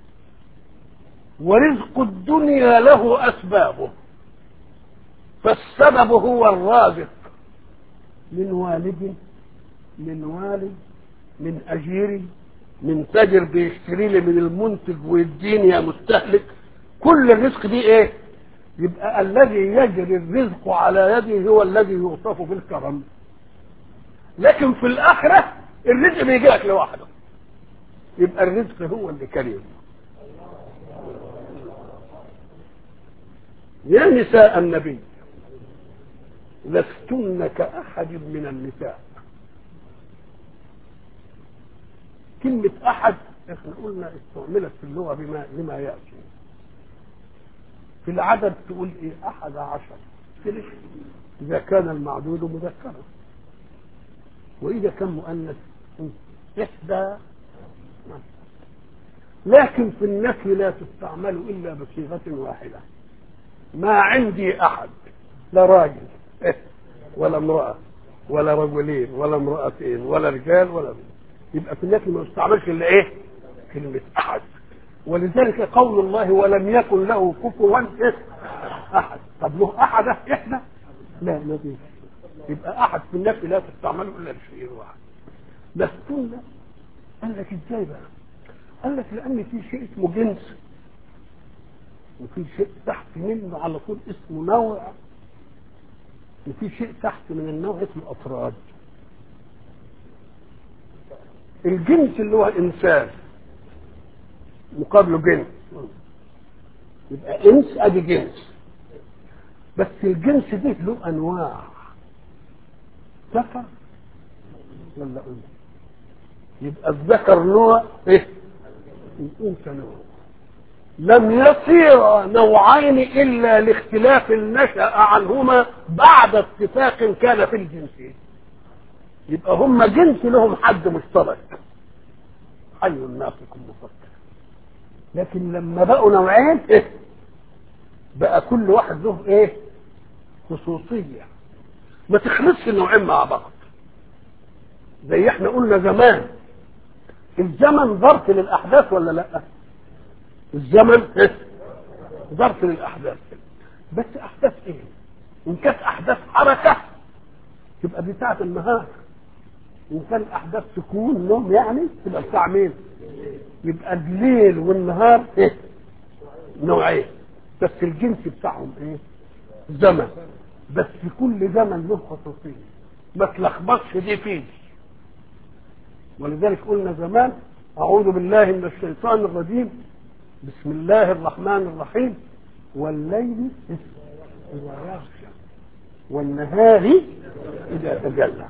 ورزق الدنيا له أسبابه فالسبب هو الرازق من والد من والد من أجير من تاجر بيشتري لي من المنتج ويديني يا مستهلك كل الرزق دي ايه يبقى الذي يجري الرزق على يده هو الذي يوصف بالكرم لكن في الآخرة الرزق بيجي لك لوحده يبقى الرزق هو اللي كريم يا نساء النبي لستن كأحد من النساء كلمة أحد احنا قلنا استعملت في اللغة بما لما يأتي في العدد تقول ايه أحد عشر كده إذا كان المعدود مذكرا وإذا كان مؤنث إحدى لكن في النفي لا تستعمل إلا بصيغة واحدة ما عندي أحد لا راجل ولا امرأة ولا رجلين ولا امرأتين ولا رجال ولا يبقى في النفي ما يستعملش إلا إيه؟ كلمة أحد ولذلك قول الله ولم يكن له كفوا أحد طب له أحد إحدى لا ما فيش يبقى احد في النفي لا تستعمله الا لشيء واحد لستن قال لك ازاي بقى قال لك لان في شيء اسمه جنس وفي شيء تحت منه على طول اسمه نوع وفي شيء تحت من النوع اسمه افراد الجنس اللي هو انسان مقابله جنس يبقى انس ادي جنس بس الجنس ده له انواع ذكر ولا انثى يبقى الذكر نوع ايه الانثى نوع لم يصير نوعين الا لاختلاف نشا عنهما بعد اتفاق كان في الجنسين يبقى هم جنس لهم حد مشترك حي ناطق مفكر لكن لما بقوا نوعين إيه؟ بقى كل واحد له ايه خصوصيه ما تخلطش النوعين مع بعض زي احنا قلنا زمان الزمن ظرف للاحداث ولا لا الزمن ظرف للاحداث بس احداث ايه ان كانت احداث حركه تبقى دي بتاعه النهار ان كان احداث سكون نوم يعني تبقى بتاع مين يبقى الليل والنهار ايه نوعين بس الجنس بتاعهم ايه زمن بس كل زمن له خصوصيه ما تلخبطش دي فيه ولذلك قلنا زمان اعوذ بالله من الشيطان الرجيم بسم الله الرحمن الرحيم والليل اذا يغشى والنهار اذا تجلى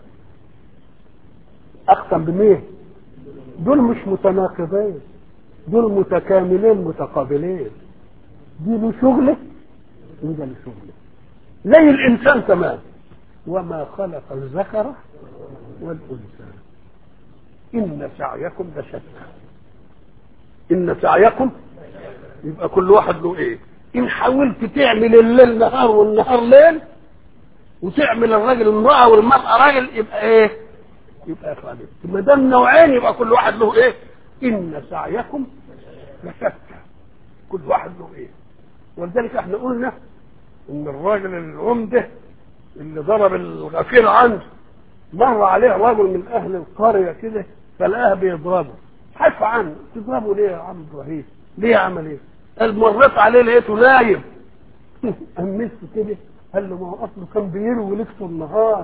اقسم بمين دول مش متناقضين دول متكاملين متقابلين دي له شغله وده له شغله زي الانسان تمام وما خلق الذكر والانثى ان سعيكم لشتى ان سعيكم يبقى كل واحد له ايه ان حاولت تعمل الليل نهار والنهار ليل وتعمل الراجل امراه والمراه راجل يبقى ايه يبقى خالد ما دام نوعين يبقى كل واحد له ايه ان سعيكم لشتى كل واحد له ايه ولذلك احنا قلنا ان الراجل العمده اللي ضرب الغفير عنده مر عليه رجل من اهل القريه كده فلقاه بيضربه حف عنه تضربه ليه يا عم ابراهيم ليه عمل ايه قال مريت عليه لقيته نايم قمسته كده قال له ما هو اصله كان بيروي لكته النهار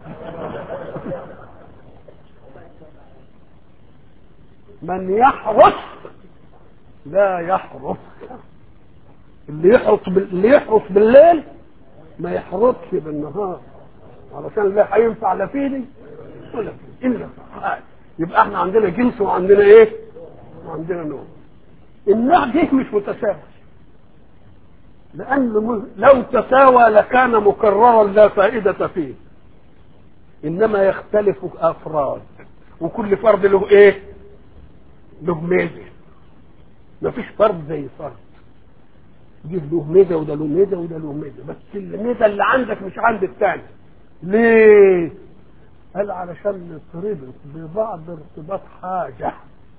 من يحرس لا يحرس اللي يحرس بال... اللي يحرس بالليل ما يحرسش بالنهار علشان لا هينفع لا فيني ولا فيه الا فعال. يبقى احنا عندنا جنس وعندنا ايه وعندنا نوع النوع دي مش متساوي لأن لو تساوى لكان مكررا لا فائدة فيه إنما يختلف أفراد وكل فرد له إيه؟ له ميزة مفيش فرد زي فرد دي له ميزة وده له ميزة وده له ميزة بس الميزة اللي عندك مش عند الثاني ليه؟ قال علشان نتربط ببعض ارتباط حاجة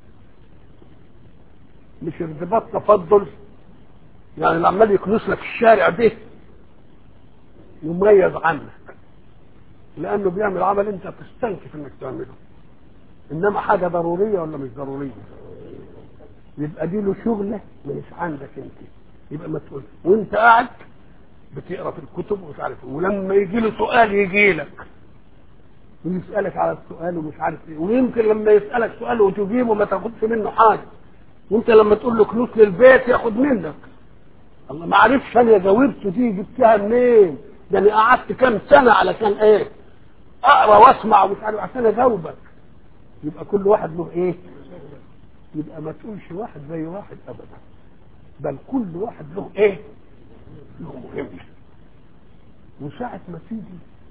مش ارتباط تفضل يعني اللي عمال يكنس لك الشارع ده مميز عنك لانه بيعمل عمل انت تستنكف انك تعمله انما حاجه ضروريه ولا مش ضروريه يبقى دي له شغله مش عندك انت يبقى مسؤول وانت قاعد بتقرا في الكتب ومش عارف ايه ولما يجي له سؤال يجي لك ويسالك على السؤال ومش عارف ايه ويمكن لما يسالك سؤال وتجيبه ما تاخدش منه حاجه وانت لما تقول له كنوز للبيت ياخد منك الله ما عرفش انا جاوبته دي جبتها منين ده انا قعدت كام سنه علشان ايه اقرا واسمع ومش عارف عشان اجاوبك يبقى كل واحد له ايه يبقى ما تقولش واحد زي واحد ابدا بل كل واحد له ايه له مهمه وساعة ما تيجي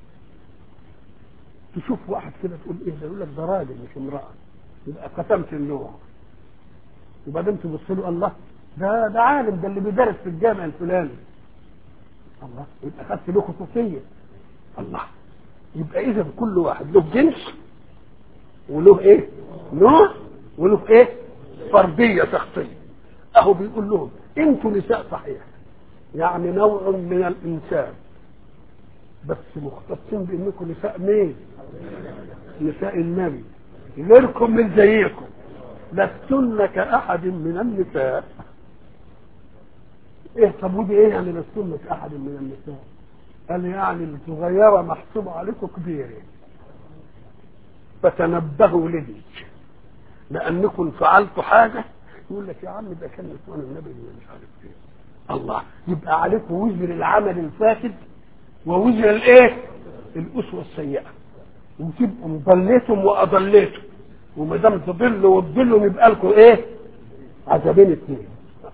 تشوف واحد كده تقول ايه ده يقول لك ده راجل مش امرأة يبقى قسمت النوع وبعدين تبص له الله ده ده عالم ده اللي بيدرس في الجامع الفلاني الله يبقى خدت له خصوصيه الله يبقى اذا كل واحد له جنس وله ايه نوع وله ايه فرديه شخصيه اهو بيقول لهم انتوا نساء صحيح يعني نوع من الانسان بس مختصين بانكم نساء مين نساء النبي غيركم من زيكم لستن كأحد من النساء ايه طب ودي ايه يعني لستن كأحد من النساء قال يعني الصغيرة محسوبة عليكم كبيرة فتنبهوا لدي لأنكم فعلتوا حاجة يقول لك يا عم ده كان نسوان النبي مش عارف ايه الله يبقى عليكم وزر العمل الفاسد ووزر الايه الأسوة السيئة وتبقوا ضليتم وأضليتم وما دام تضلوا وتضلوا يبقى لكم ايه؟ عذابين اثنين.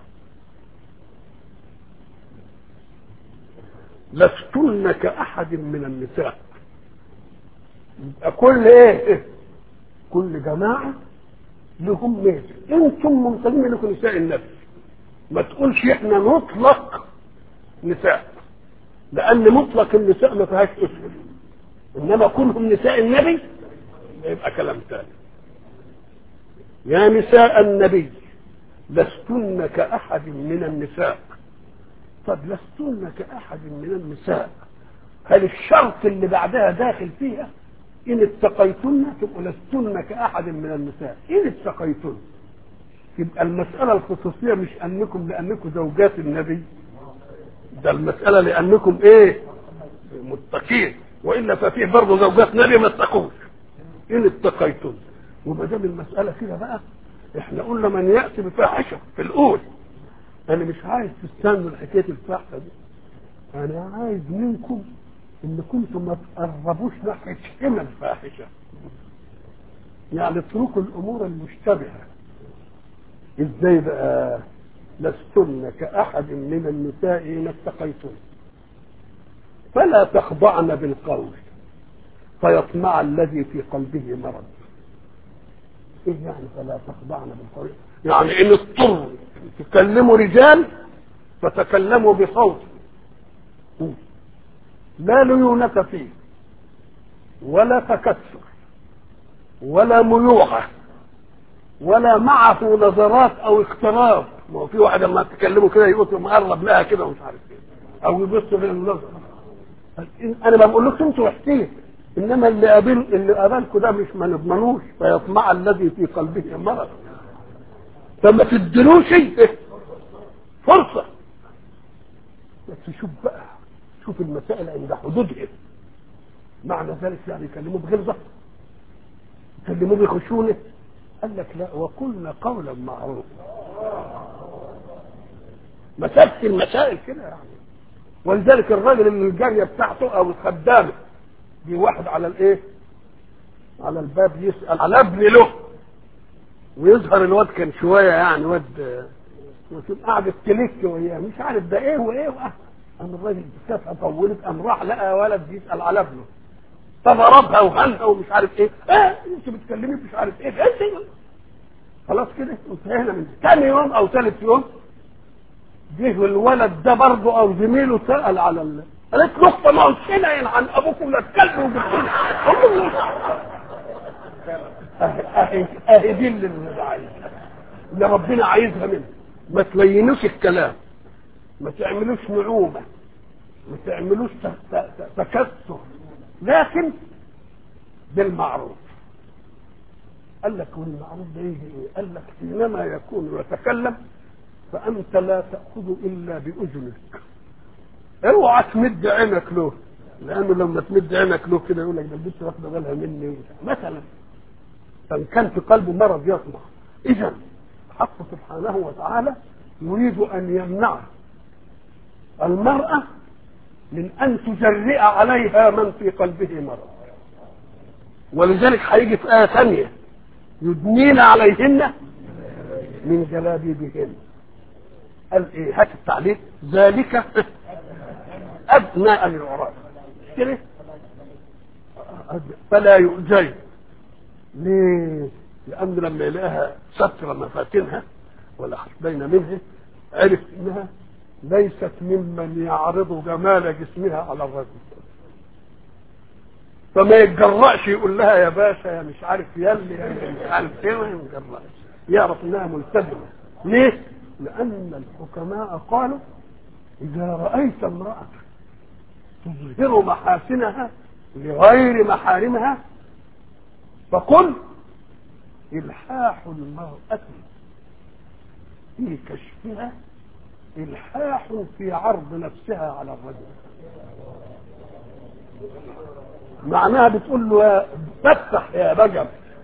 لستن كأحد من النساء. يبقى كل ايه؟ كل جماعة لهم ميزة. انتم ممتلين لكم نساء النبي. ما تقولش احنا نطلق نساء. لأن مطلق النساء ما فيهاش اسم. انما كلهم نساء النبي يبقى كلام ثاني يا نساء النبي لستن كأحد من النساء طب لستن كأحد من النساء هل الشرط اللي بعدها داخل فيها إن اتقيتن تبقوا لستن كأحد من النساء إن اتقيتن يبقى المسألة الخصوصية مش أنكم لأنكم زوجات النبي ده المسألة لأنكم إيه متقين وإلا ففيه برضه زوجات نبي ما اتقوش إن اتقيتن وما دام المسألة كده بقى احنا قلنا من يأتي بفاحشة في الأول أنا مش عايز تستنوا الحكاية الفاحشة دي أنا عايز منكم إن كنتم ما تقربوش ناحية حمى الفاحشة يعني اتركوا الأمور المشتبهة إزاي بقى لستن كأحد من النساء إن اتقيتن فلا تخضعن بالقول فيطمع الذي في قلبه مرض ايه يعني فلا تخضعن بالقول يعني ان اضطر تكلموا رجال فتكلموا بصوت لا ليونة فيه ولا تكسر ولا ميوعة ولا معه نظرات او اقتراب ما هو في واحد لما تكلمه كده يقول مقرب لها كده ومش عارف ايه او يبص في النظر انا ما بقولكش انتوا احكي انما اللي قابل اللي قابلكوا ده مش ما نضمنوش فيطمع الذي في قلبه مرض فما تدلوش إيه؟ فرصه بس شوف بقى شوف المسائل عند حدودها معنى ذلك يعني يكلموه بغلظه يكلموه بخشونه قال لك لا وقلنا قولا معروفا مسألة المسائل كده يعني ولذلك الراجل اللي الجاريه بتاعته او الخدامه دي واحد على الايه على الباب يسال على ابن له ويظهر الواد كان شويه يعني واد وتبقى قاعد تلك وياه مش عارف ده ايه وايه واه قام الراجل الكفه طولت قام راح لقى ولد بيسال على ابنه فضربها وهنها ومش عارف ايه ايه انت بتكلمي مش عارف ايه انت خلاص كده انتهينا من ثاني يوم او ثالث يوم جه الولد ده برضه او زميله سال على ال... قالت له اخت ما قلتش عن ابوكم لا تكلموا وجبتوا اهي اهي دي اللي عايزها اللي ربنا عايزها منه ما تلينوش الكلام ما تعملوش نعومه ما تعملوش تكسر لكن بالمعروف قال لك والمعروف ده يجي ايه؟ قال لك حينما يكون يتكلم فانت لا تاخذ الا باذنك اوعى تمد عينك له لانه لما تمد عينك له كده يقول لك ده البنت واخده بالها مني مثلا فان كان في قلبه مرض يطمع اذا الحق سبحانه وتعالى يريد ان يمنع المراه من ان تجرئ عليها من في قلبه مرض ولذلك هيجي في ايه ثانيه يدنين عليهن من جلابيبهن قال ايه هات التعليق ذلك ادنى ان يعرف كده فلا يؤذين ليه لان لما يلاقيها ستر مفاتنها ولا حسبين منها عرف انها ليست ممن يعرض جمال جسمها على الرجل فما يتجرأش يقول لها يا باشا يا مش عارف يلي يا مش عارف ايه ما يتجرأش يعرف انها ملتزمه ليه؟ لأن الحكماء قالوا إذا رأيت امرأة تظهر محاسنها لغير محارمها فقل إلحاح المرأة في كشفها إلحاح في عرض نفسها على الرجل معناها بتقول له يا فتح يا بجر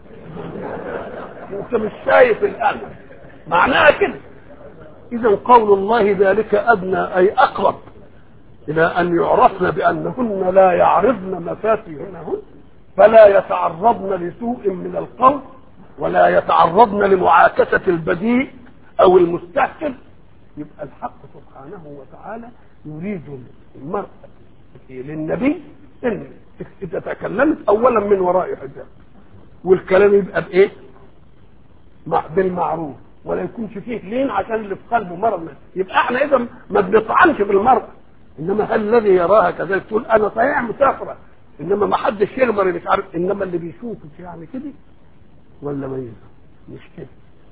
انت مش شايف القلب معناها كده اذا قول الله ذلك ادنى اي اقرب الى ان يعرفن بانهن لا يعرضن مفاتيحهن فلا يتعرضن لسوء من القول ولا يتعرضن لمعاكسة البديء او المستحسن يبقى الحق سبحانه وتعالى يريد المرأة للنبي ان اذا تكلمت اولا من وراء حجاب والكلام يبقى بايه مع بالمعروف ولا يكونش فيه لين عشان اللي في قلبه مرض يبقى احنا اذا ما بنطعنش بالمرأة انما هل الذي يراها كذلك تقول انا صحيح مسافرة انما ما حدش يقدر مش عارف انما اللي بيشوفك يعني كده ولا ما يقدر مش كده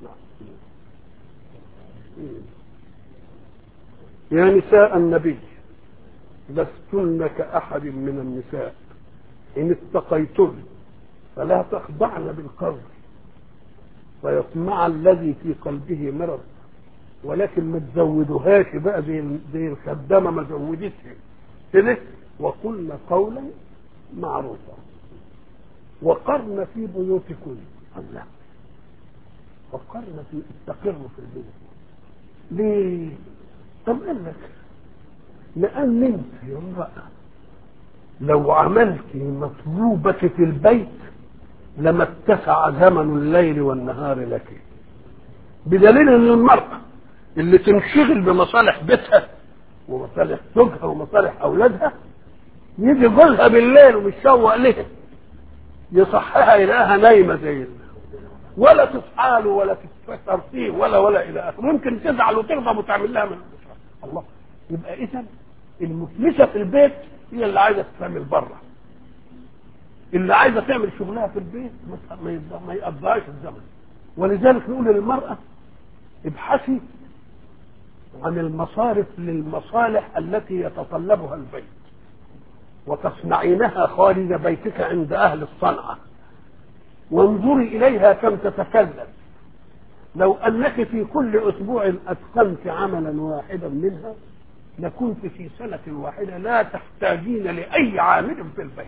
يا نساء النبي لستن كأحد من النساء إن اتقيتن فلا تخضعن بالقول فيطمع الذي في قلبه مرض ولكن ما تزودوهاش بقى زي زي الخدامه ما زودتها كده وقلن قولا معروفا وقرن في بيوتكن الله وقرن في استقروا في البيت ليه؟ طب قال لك لأن أنت يا امرأة لو عملت مطلوبك في البيت لما اتسع زمن الليل والنهار لك بدليل ان المرأة اللي تنشغل بمصالح بيتها ومصالح زوجها ومصالح اولادها يجي جوزها بالليل ومتشوق لها يصحها يلاقيها نايمه زي ولا تصحى له ولا تتفكر فيه ولا ولا الى اخره ممكن تزعل وتغضب وتعمل لها من الله يبقى اذا المفلسه في البيت هي اللي عايزه تعمل بره اللي عايزه تعمل شغلها في البيت ما يقضيهاش الزمن ولذلك نقول للمراه ابحثي عن المصارف للمصالح التي يتطلبها البيت وتصنعينها خارج بيتك عند اهل الصنعه وانظري اليها كم تتكلم لو انك في كل اسبوع اتقنت عملا واحدا منها لكنت في سنه واحده لا تحتاجين لاي عامل في البيت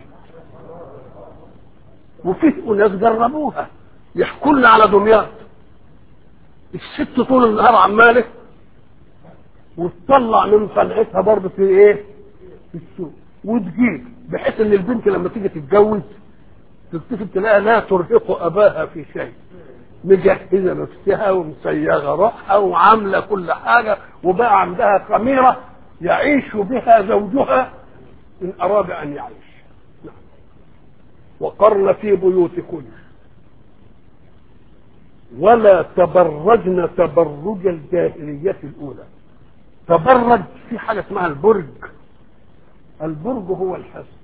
وفيه ناس جربوها يحكوا لنا على دمياط الست طول النهار عماله وتطلع من صنعتها برضه في ايه؟ في السوق وتجيب بحيث ان البنت لما تيجي تتجوز تلتفت تلاقيها لا ترهق اباها في شيء مجهزه نفسها ومسيغه روحها وعامله كل حاجه وبقى عندها خميره يعيش بها زوجها ان اراد ان يعيش وقرن في بيوتكن ولا تبرجن تبرج الجاهلية الأولى تبرج في حاجة اسمها البرج البرج هو الحصن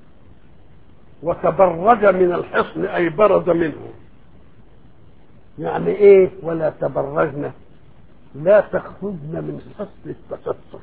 وتبرج من الحصن أي برز منه يعني إيه ولا تبرجن لا تخرجن من حصن التستر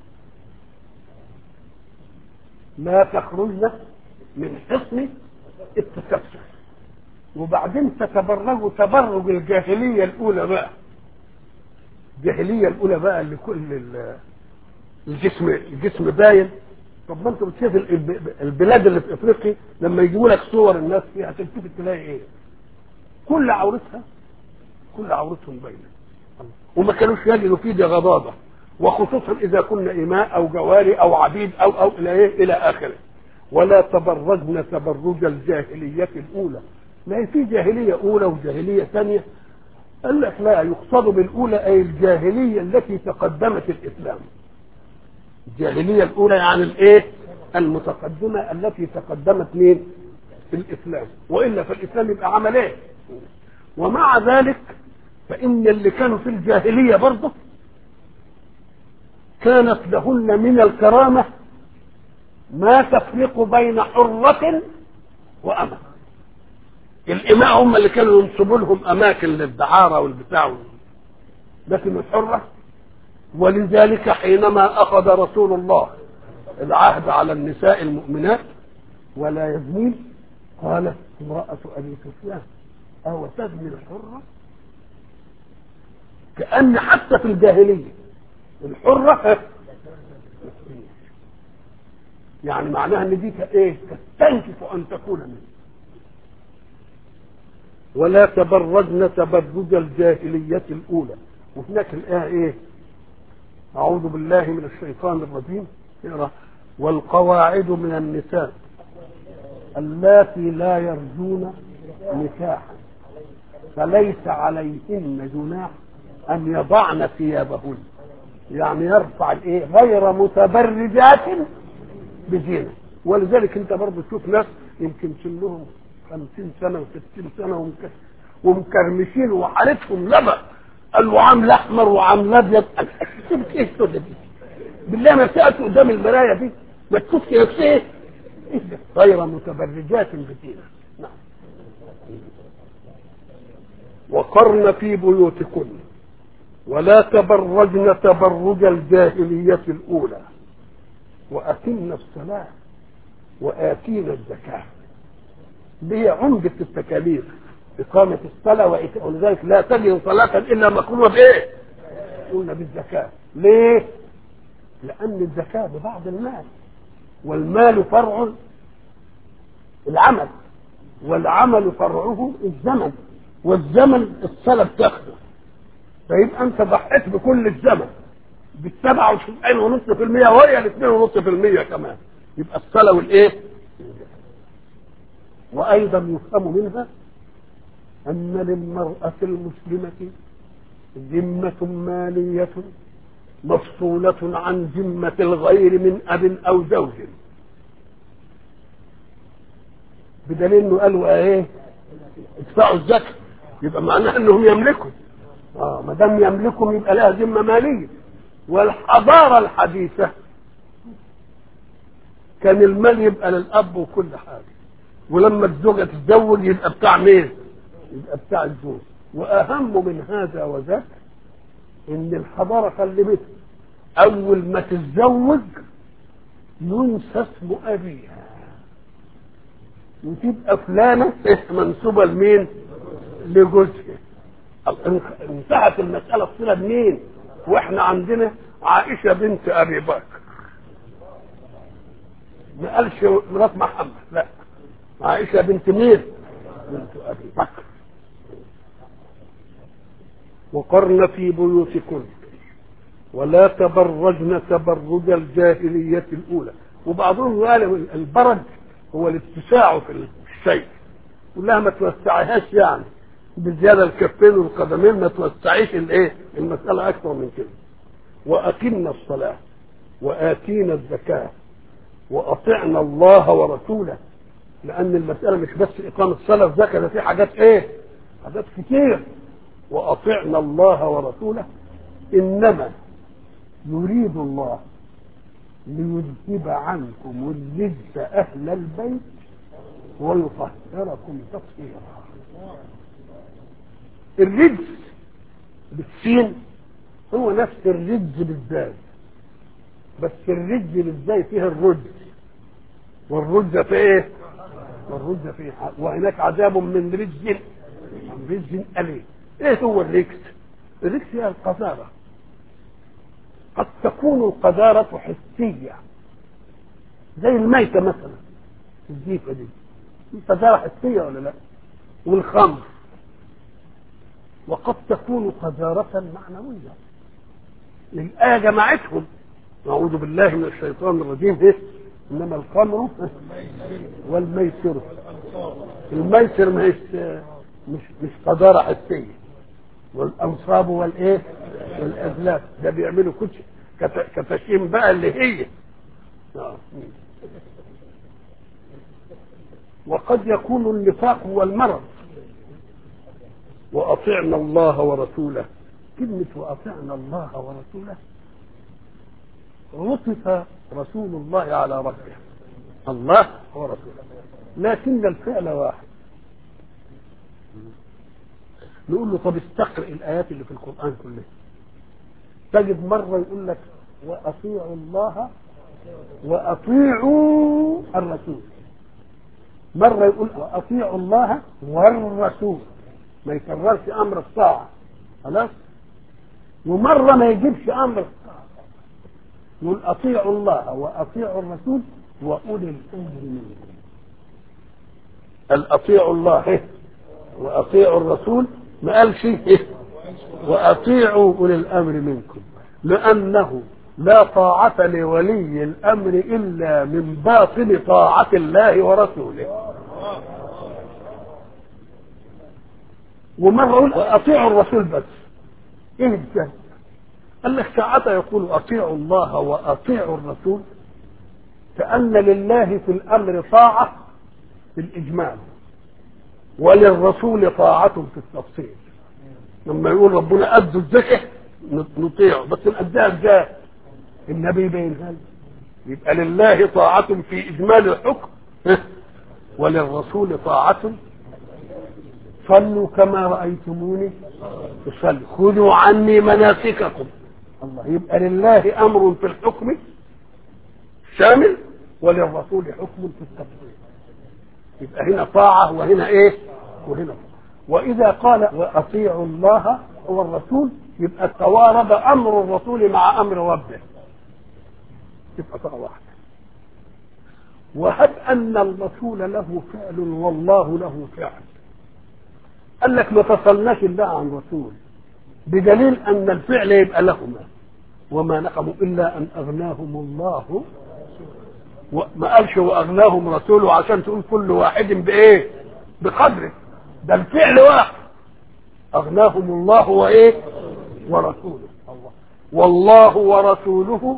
لا تخرجن من حصن التكسر وبعدين تتبرجوا تبرج الجاهلية الأولى بقى الجاهلية الأولى بقى اللي كل الجسم الجسم باين طب ما انت بتشوف البلاد اللي في افريقيا لما يجيبوا لك صور الناس فيها تلتفت تلاقي ايه؟ كل عورتها كل عورتهم باينه وما كانوش يجدوا فيه دي غضاضه وخصوصا اذا كنا اماء او جواري او عبيد او او الى ايه الى اخره ولا تبرجن تبرج الجاهلية الأولى ما هي في جاهلية أولى وجاهلية ثانية قال لك لا يقصد بالأولى أي الجاهلية التي تقدمت الإسلام الجاهلية الأولى يعني الإيه المتقدمة التي تقدمت مين الإسلام وإلا في الإسلام يبقى عمل إيه ومع ذلك فإن اللي كانوا في الجاهلية برضه كانت لهن من الكرامة ما تفرق بين حرة وأمة الإماء هم اللي كانوا ينصبوا لهم أماكن للدعارة والبتاع لكن الحرة ولذلك حينما أخذ رسول الله العهد على النساء المؤمنات ولا يزنين قالت امرأة أبي سفيان أو تزني الحرة كأن حتى في الجاهلية الحرة يعني معناها ان دي ايه تستنكف ان تكون منه ولا تبرجن تبرج الجاهلية الأولى وهناك الآية إيه؟ أعوذ بالله من الشيطان الرجيم اقرأ والقواعد من النساء اللاتي لا يرجون نكاحا فليس عليهن جناح أن يضعن ثيابهن يعني يرفع الايه غير متبرجات بزينة ولذلك انت برضه تشوف ناس يمكن سنهم خمسين سنة وستين سنة ومك... ومكرمشين وحالتهم لبق قال له عامل احمر وعامل ابيض سبت ايه السودة دي بالله ما بتقف قدام المراية دي ما تشوفش نفسها غير متبرجات بزينة نعم وقرن في بيوتكن ولا تبرجن تبرج الجاهلية الأولى وأتمنا الصلاة وآتينا الزكاة دي عمدة التكاليف إقامة الصلاة وإيتاء ولذلك لا تجد صلاة إلا مقرونة بإيه؟ قلنا بالزكاة ليه؟ لأن الزكاة ببعض المال والمال فرع العمل والعمل فرعه الزمن والزمن الصلاة بتاخده فيبقى أنت ضحيت بكل الزمن بالسبعة وتسعين ونص في المية وهي الاثنين ونص في المية كمان يبقى الصلاة والإيه؟ وأيضا يفهم منها أن للمرأة المسلمة ذمة مالية مفصولة عن ذمة الغير من أب أو زوج بدليل انه قالوا ايه ادفعوا الزكاة يبقى معناها انهم يملكوا اه ما دام يملكوا يبقى لها ذمة مالية والحضارة الحديثة كان المال يبقى للأب وكل حاجة ولما الزوجة تتزوج يبقى بتاع مين؟ يبقى بتاع الزوج وأهم من هذا وذاك إن الحضارة خلبتها أول ما تتزوج ينسى اسم أبيها وتبقى فلانة منسوبة لمين؟ لجوزها انتهت المسألة الصلة بمين؟ واحنا عندنا عائشة بنت أبي بكر ما قالش مرات محمد لا عائشة بنت مين؟ بنت أبي بكر وقرن في بيوتكن ولا تبرجن تبرج الجاهلية الأولى وبعضهم قال البرج هو الاتساع في الشيء كلها ما توسعيهاش يعني بزيادة الكفين والقدمين ما توسعيش الايه المسألة أكثر من كده وأقمنا الصلاة وآتينا الزكاة وأطعنا الله ورسوله لأن المسألة مش بس إقامة الصلاة والزكاة ده في حاجات إيه؟ حاجات كتير وأطعنا الله ورسوله إنما يريد الله ليذهب عنكم الرجس أهل البيت ويطهركم تطهيرا الرجس بالسين هو نفس الرجز بالذات بس الرجز بالذات فيها الرجز والرجز في ايه والرجز في وهناك عذاب من رجز من رجز أليم ايه هو الرجس الرجس هي القذارة قد تكون القذارة حسية زي الميتة مثلا الزيفة دي قذارة حسية ولا لا والخمر وقد تكون قذارة معنوية الآية جمعتهم نعوذ بالله من الشيطان الرجيم إيه؟ إنما الخمر والميسر الميسر مش مش مش قذارة حسية والأنصاب والإيه والأزلاف ده بيعملوا كتش كتشيم بقى اللي هي وقد يكون النفاق هو المرض وأطعنا الله ورسوله كلمة وأطعنا الله ورسوله عطف رسول الله على ربه الله ورسوله لكن الفعل واحد نقول له طب استقرئ الآيات اللي في القرآن كلها تجد مرة يقول لك وأطيعوا الله وأطيعوا الرسول مرة يقول وأطيعوا الله والرسول ما يكررش امر الطاعه خلاص ومره ما يجيبش امر الطاعه يقول اطيعوا الله واطيعوا الرسول واولي الامر منكم قال اطيعوا الله واطيعوا الرسول ما قالش واطيعوا اولي الامر منكم لانه لا طاعة لولي الأمر إلا من باطن طاعة الله ورسوله ومرة يقول أطيعوا الرسول بس إيه إزاي؟ قال لك ساعتها يقول أطيعوا الله وأطيعوا الرسول كأن لله في الأمر طاعة في الإجمال وللرسول طاعة في التفصيل لما يقول ربنا أدوا الزكاة نطيعه بس نأديها إزاي؟ النبي بينها يبقى لله طاعة في إجمال الحكم وللرسول طاعة صلوا كما رأيتموني أصلي خذوا عني مناسككم الله يبقى لله أمر في الحكم شامل وللرسول حكم في التطبيق يبقى هنا طاعة وهنا إيه وهنا وإذا قال وأطيعوا الله والرسول يبقى توارد أمر الرسول مع أمر ربه يبقى طاعة واحدة وهب أن الرسول له فعل والله له فعل قال لك ما فصلناش الله عن رسول بدليل أن الفعل يبقى لهما وما نقموا إلا أن أغناهم الله وما قالش وأغناهم رسوله عشان تقول كل واحد بإيه بقدره ده الفعل واحد أغناهم الله وإيه ورسوله والله ورسوله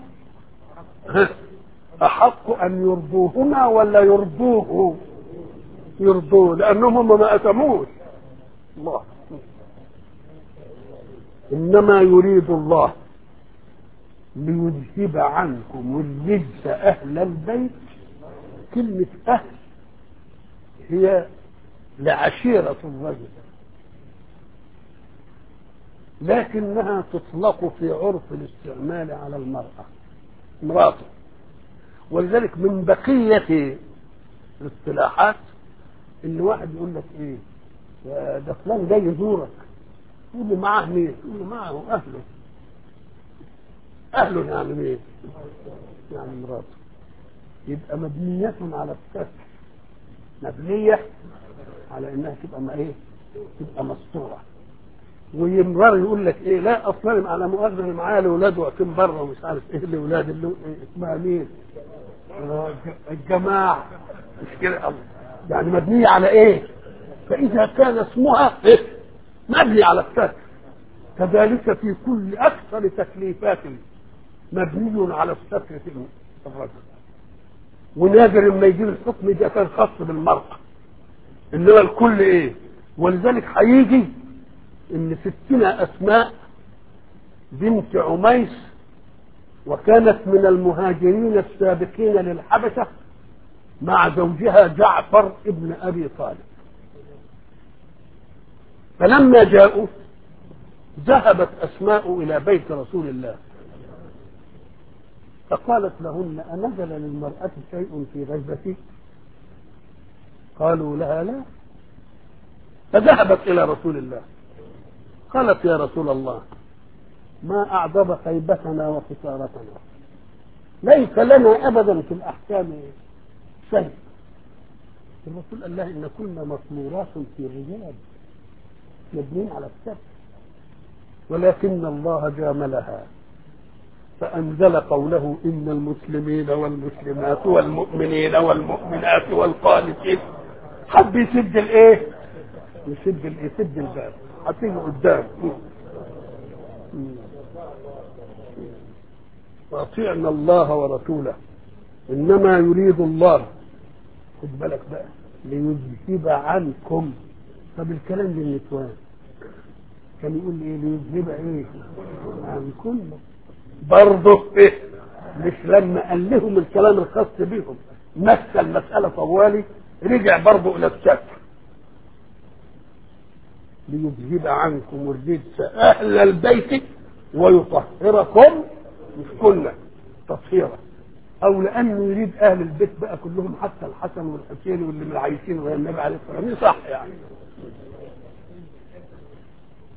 أحق أن يرضوهما ولا يرضوه يرضوه لأنهم هم ما أتموش الله إنما يريد الله ليذهب عنكم الرجس أهل البيت كلمة أهل هي لعشيرة الرجل لكنها تطلق في عرف الاستعمال على المرأة امراته ولذلك من بقية الاصطلاحات ان واحد يقول لك ايه ده فلان جاي يزورك تقول له معاه مين؟ تقول له معه اهله اهله يعني مين؟ يعني مراته يبقى مبنية على الستر مبنية على انها تبقى ما ايه؟ تبقى مستورة ويمرر يقول لك ايه لا اصلا على مؤاخذه انا معايا الاولاد واقفين بره ومش عارف ايه الاولاد اللي إيه اسمها مين؟ الجماعه مش كده يعني مبنيه على ايه؟ فاذا كان اسمها إيه؟ مبني على الستر كذلك في كل اكثر تكليفات مبني على الستر في الرجل ونادر لما يجيب الحكم ده كان خاص بالمرأة انما الكل ايه ولذلك هيجي ان ستنا اسماء بنت عميس وكانت من المهاجرين السابقين للحبشة مع زوجها جعفر ابن ابي طالب فلما جاءوا ذهبت اسماء الى بيت رسول الله فقالت لهن أنزل للمرأة شيء في غيبتي قالوا لها لا فذهبت إلى رسول الله قالت يا رسول الله ما أعظم خيبتنا وخسارتنا ليس لنا أبدا في الأحكام شيء الرسول قال لها إن كنا مطمورات في الرجال مبنين على السبت ولكن الله جاملها فأنزل قوله إن المسلمين والمسلمات والمؤمنين والمؤمنات والقانتين حب يسد الايه؟ يسد الايه؟ يسد الباب هتيجي قدام واطيعنا الله ورسوله انما يريد الله خد بالك بقى ليذهب عنكم طب الكلام للنسوان كان يقول ايه ليذهب ايه عنكم برضه إيه؟ مش لما قال لهم الكلام الخاص بهم مثل مسألة طوالي رجع برضه إلى الستر ليذهب عنكم الرجس أهل البيت ويطهركم مش كنا تطهيرا أو لأنه يريد أهل البيت بقى كلهم حتى الحسن والحسين واللي من عايشين غير النبي عليه الصلاة والسلام صح يعني